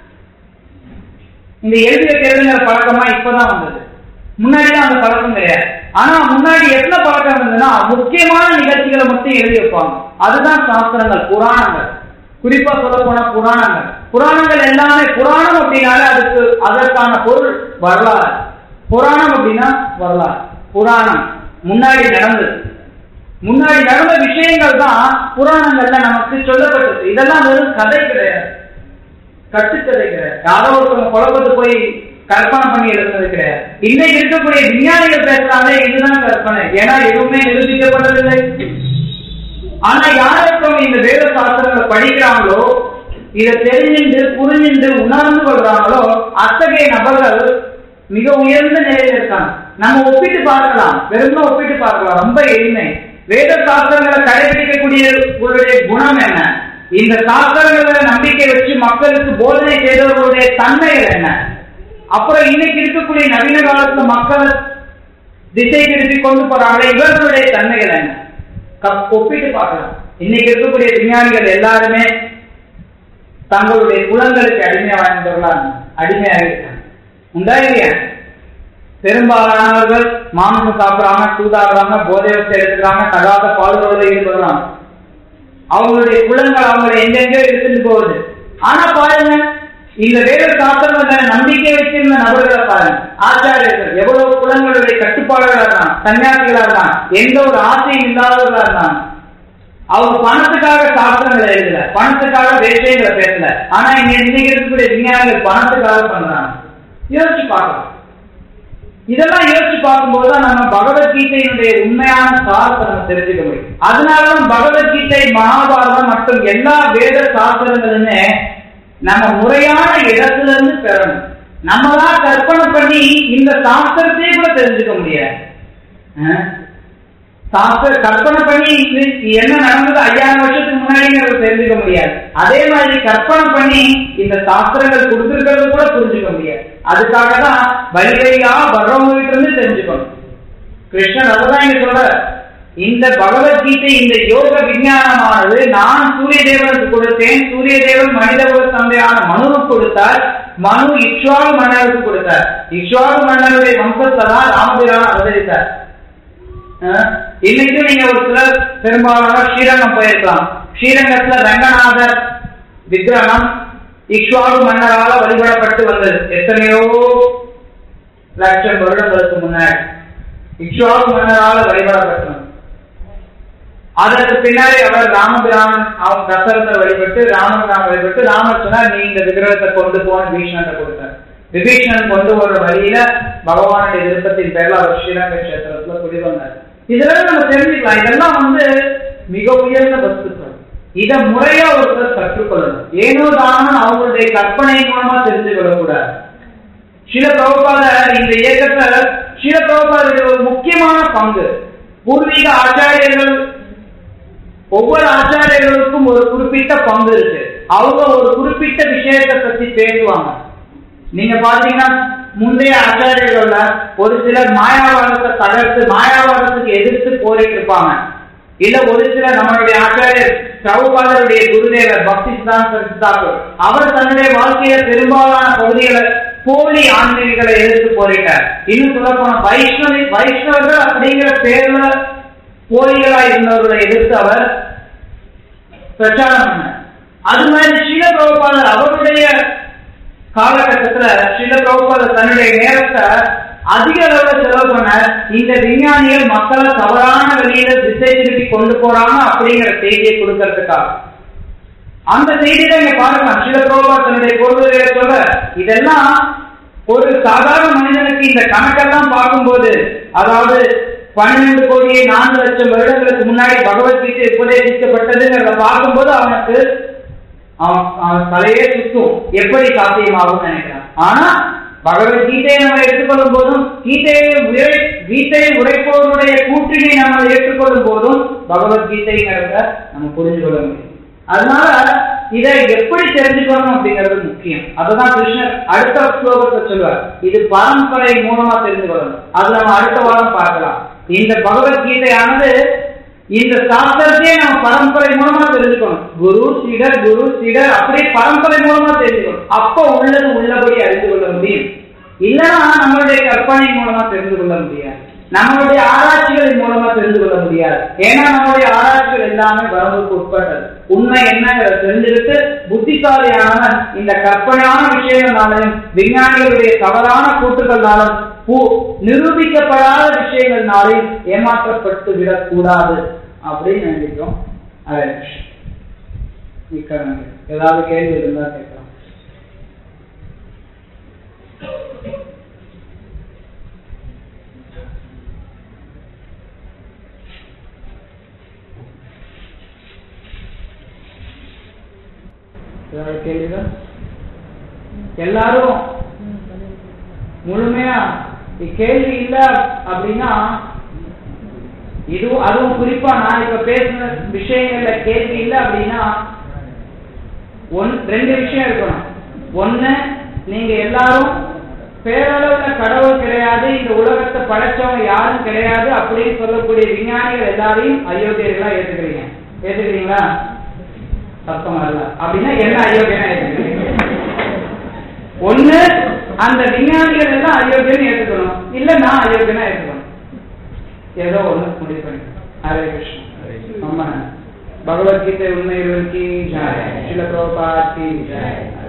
இந்த எழுதி வைக்கிறதுங்கிற பழக்கமா இப்பதான் வந்தது முன்னாடிலாம் அந்த பழக்கம் கிடையாது ஆனா முன்னாடி எத்தனை பழக்கம் இருந்ததுன்னா முக்கியமான நிகழ்ச்சிகளை மட்டும் எழுதி வைப்பாங்க அதுதான் சாஸ்திரங்கள் புராணங்கள் குறிப்பா சொல்ல போனா புராணங்கள் புராணங்கள் எல்லாமே புராணம் அப்படின்னாலே அதுக்கு அதற்கான பொருள் வரலாறு புராணம் அப்படின்னா வரலாறு புராணம் முன்னாடி நடந்தது முன்னாடி நடந்த விஷயங்கள் தான் புராணங்கள்ல நமக்கு சொல்லப்பட்டது இதெல்லாம் வெறும் கதை கிடையாது கட்டுக்கதை கிடையாது யாரோ ஒருத்தவங்க குழப்பத்து போய் கற்பனை பண்ணி எழுதுனது கிடையாது இன்னைக்கு இருக்கக்கூடிய விஞ்ஞானிகள் பேசுறாங்க இதுதான் கற்பனை ஏன்னா எதுவுமே நிரூபிக்கப்படவில்லை ஆனா யாருக்கும் இந்த வேத சாஸ்திரங்களை படிக்கிறாங்களோ இதை தெரிஞ்சுண்டு புரிஞ்சுண்டு உணர்ந்து கொள்றாங்களோ அத்தகைய நபர்கள் மிக உயர்ந்த நிலையில இருக்காங்க நம்ம ஒப்பிட்டு பார்க்கலாம் வெறும் ஒப்பிட்டு பார்க்கலாம் ரொம்ப எளிமை வேத சாஸ்திரங்களை கடைபிடிக்கக்கூடிய உங்களுடைய குணம் என்ன இந்த சாஸ்திரங்களை நம்பிக்கை வச்சு மக்களுக்கு போதனை செய்தவர்களுடைய தன்மைகள் என்ன அப்புறம் இன்னைக்கு இருக்கக்கூடிய நவீன காலத்துல மக்கள் திசை திருப்பி கொண்டு போறாங்க இவர்களுடைய தன்மைகள் என்ன கப்- ஒப்பிட்டு பார்க்கலாம் இன்னைக்கு இருக்கக்கூடிய விஞ்ஞானிகள் எல்லாருமே தங்களுடைய குலங்களுக்கு அடிமை வாழ்ந்தவர்களா அடிமையாக இருக்காங்க உண்டா இல்லையா பெரும்பாலானவர்கள் மாமிசம் சாப்பிடுறாங்க சூதாடுறாங்க போதை வச்சு எடுத்துக்கிறாங்க தகாத பால்களோட ஈடுபடுறாங்க அவங்களுடைய குலங்கள் அவங்களை எங்கெங்கயோ எடுத்துட்டு போகுது ஆனா பாருங்க இந்த வேத சாஸ்திரங்களை நம்பிக்கை வச்சிருந்த நபர்களை பாருங்க ஆச்சாரியர்கள் எவ்வளவு குலங்களுடைய கட்டுப்பாடுகளா இருந்தாங்க சன்னியாசிகளா இருந்தாங்க எந்த ஒரு ஆசையும் இல்லாதவர்களா இருந்தாங்க அவங்க பணத்துக்காக சாஸ்திரங்களை எழுதல பணத்துக்காக விஷயங்களை பேசல ஆனா இங்க இன்னைக்கு இருக்கக்கூடிய விஞ்ஞானிகள் பணத்துக்காக பண்றாங்க யோசிச்சு பார்க்கலாம் இதெல்லாம் யோசிச்சு பார்க்கும்போது தான் நம்ம பகவத்கீதையினுடைய உண்மையான சாரத்தை நம்ம தெரிஞ்சுக்க முடியும் அதனாலதான் பகவத்கீதை மகாபாரதம் மற்றும் எல்லா வேத சாஸ்திரங்களுமே நம்ம முறையான இடத்துல இருந்து பெறணும் நம்மளாம் கற்பனை பண்ணி இந்த சாஸ்திரத்தையே கூட தெரிஞ்சுக்க முடியாது அஹ்? சாஸ்திர கற்பனை பண்ணி இது என்ன நடந்தது ஐயாயிரம் வருஷத்துக்கு முன்னாடிங்கிறத தெரிஞ்சுக்க முடியாது அதே மாதிரி கற்பனை பண்ணி இந்த சாஸ்திரங்கள் கொடுத்திருக்கிறது கூட புரிஞ்சுக்க முடியாது அதுக்காக தான் வழி வழியா வர்றவங்க கிட்ட இருந்து தெரிஞ்சுக்கணும் கிருஷ்ணன் அததான் இங்க சொல்ற இந்த பகவத்கீதை இந்த யோக விஞ்ஞானமானது நான் சூரிய தேவனுக்கு கொடுத்தேன் சூரிய தேவன் மனித குல தந்தையான மனுவுக்கு கொடுத்தார் மனு இக்ஷ்வாகு மன்னருக்கு கொடுத்தார் இக்ஷ்வாகு மன்னருடைய வம்சத்தை தான் ராமபிரான் அவதரித்தார் அஹ் இன்னைக்கு நீங்க ஒரு சிலர் பெரும்பாலான ஸ்ரீரங்கம் போயிருக்கலாம் ஸ்ரீரங்கத்துல ரங்கநாதர் விக்கிரகம் இக்ஷ்வாகு மன்னரால வழிபடப்பட்டு வந்தது எத்தனையோ லட்சம் வருடங்களுக்கு முன்னாடி இக்ஷ்வாகு மன்னரால வழிபடப்பட்டு வந்தது அதற்கு பின்னாடி அவர் ராமபிரான் அவன் தசரத்தை வழிபட்டு ராமபிரான் வழிபட்டு ராமர் சொன்னார் நீ இந்த விக்கிரகத்தை கொண்டு போன பீஷ்ணன் கொடுத்தார் விபீஷணன் கொண்டு வர வழியில பகவானுடைய விருப்பத்தின் பேர்ல அவர் ஸ்ரீரங்க கஷேத்திரத்துல குடிவந்தார் இதெல்லாம் நம்ம தெரிஞ்சுக்கலாம் இதெல்லாம் வந்து மிக உயர்ந்த வஸ்துக்கள் இத முறையா ஒருத்தர் கற்றுக்கொள்ளணும் ஏனோ தானோ அவங்களுடைய கற்பனை மூலமா தெரிந்து கொள்ளக்கூடாது சில பிரபுபாதர் இந்த இயக்கத்துல சில பிரபுபாதருடைய ஒரு முக்கியமான பங்கு பூர்வீக ஆச்சாரியர்கள் ஒவ்வொரு ஆச்சாரியர்களுக்கும் ஒரு குறிப்பிட்ட பங்கு இருக்கு அவங்க ஒரு குறிப்பிட்ட விஷயத்தை பத்தி பேசுவாங்க நீங்க பாத்தீங்கன்னா முந்தைய ஆச்சாரியர்கள்ல ஒரு சிலர் மாயாவாதத்தை தகர்த்து மாயாவாதத்துக்கு எதிர்த்து போரிட்டு இருப்பாங்க இல்ல ஒரு சிலர் நம்மளுடைய ஆச்சாரியர் பிரபுபாதருடைய குருதேவர் பக்தி சித்தாந்த தாக்கூர் அவர் தன்னுடைய வாழ்க்கையில பெரும்பாலான பகுதிகளை போலி ஆன்மீகங்களை எதிர்த்து போரிட்டார் இன்னும் சொல்ல போன வைஷ்ணவி வைஷ்ணவர்கள் அப்படிங்கிற பேர்ல போலிகளா இருந்தவர்களை எதிர்த்து அவர் பிரச்சாரம் பண்ணார் அது மாதிரி ஸ்ரீல பிரபுபாதர் அவருடைய காலகட்டத்துல ஸ்ரீல பிரபுபாதர் தன்னுடைய நேரத்தை அதிக அளவுல செலவு பண்ண இந்த விஞ்ஞானிகள் மக்களை தவறான வழியில திசை திருப்பி கொண்டு போறாங்க அப்படிங்கிற செய்தியை கொடுக்கறதுக்காக அந்த செய்தியில இங்க பாருங்க ஸ்ரீல பிரபுபாதர் தன்னுடைய பொருள்களை சொல்ற இதெல்லாம் ஒரு சாதாரண மனிதனுக்கு இந்த கணக்கெல்லாம் பார்க்கும்போது அதாவது பன்னிரண்டு கோடியே நான்கு லட்சம் வருடங்களுக்கு முன்னாடி பகவத்கீதை உபதேசிக்கப்பட்டதுங்கிறத பார்க்கும்போது அவனுக்கு அவன் அவன் தலையே சுத்தும் எப்படி சாத்தியமாகும் நினைக்கிறான் ஆனா பகவத்கீதையை நம்ம எடுத்துக்கொள்ளும் போதும் கீதையை உரை கீதையை உரைப்பவருடைய கூற்றினை நம்ம ஏற்றுக்கொள்ளும் போதும் பகவத்கீதைங்கிறத நம்ம புரிஞ்சு கொள்ள முடியும் அதனால இதை எப்படி தெரிஞ்சுக்கணும் அப்படிங்கிறது முக்கியம் அதுதான் கிருஷ்ணர் அடுத்த ஸ்லோகத்தை சொல்வார் இது பரம்பரை மூலமா தெரிந்து கொள்ளணும் அது நம்ம அடுத்த வாரம் பார்க்கலாம் இந்த பகவத்கீதையானது இந்த சாஸ்திரத்தையே நம்ம பரம்பரை மூலமா தெரிஞ்சுக்கணும் குரு சீடர் குரு சீடர் அப்படியே பரம்பரை மூலமா தெரிஞ்சுக்கணும் அப்ப உள்ளது உள்ளபடி அறிந்து கொள்ள முடியும் இல்லைன்னா நம்மளுடைய கற்பனை மூலமா தெரிந்து கொள்ள முடியாது நம்மளுடைய ஆராய்ச்சிகளின் மூலமா தெரிந்து கொள்ள முடியாது ஏன்னா நம்மளுடைய ஆராய்ச்சிகள் எல்லாமே வரம்புக்கு உட்பட்டது உண்மை என்னங்கிறத தெரிஞ்சுக்கிட்டு புத்திசாலியானவன் இந்த கற்பனையான விஷயங்களாலையும் விஞ்ஞானிகளுடைய தவறான கூட்டுகளாலும் பூ நிரூபிக்கப்படாத விஷயங்கள்னாலையும் ஏமாற்றப்பட்டு விடக்கூடாது அப்படின்னு நினைக்கிறோம் அதே மிக்க நன்றி ஏதாவது கேள்வி இருந்தா கேட்கலாம் ஏதாவது கேள்விகள் எல்லாரும் முழுமையா கேள்வி இல்ல அப்படின்னா இதுவும் அதுவும் குறிப்பா நான் இப்ப பேசின விஷயங்கள்ல கேள்வி இல்ல அப்படின்னா ஒன் ரெண்டு விஷயம் இருக்கணும் ஒண்ணு நீங்க எல்லாரும் பேரளவுல கடவுள் கிடையாது இந்த உலகத்தை படைச்சவங்க யாரும் கிடையாது அப்படின்னு சொல்லக்கூடிய விஞ்ஞானிகள் எல்லாரையும் அயோக்கியர்களா ஏத்துக்கிறீங்க ஏத்துக்கிறீங்களா சத்தம் வரல அப்படின்னா என்ன அயோக்கியனா ஏத்துக்கிறீங்க ஒண்ணு அந்த விஞ்ஞானிகள் எல்லாம் அயோக்கியன்னு ஏத்துக்கணும் இல்ல நான் அயோக்கியனா ஏத்துக்கணும் ஏதோ ஒண்ணு முடிவு பண்ணி ஹரே கிருஷ்ணன் ஆமா பகவத்கீதை உண்மை கி ஜாய் சில பிரபா கி ஜாய்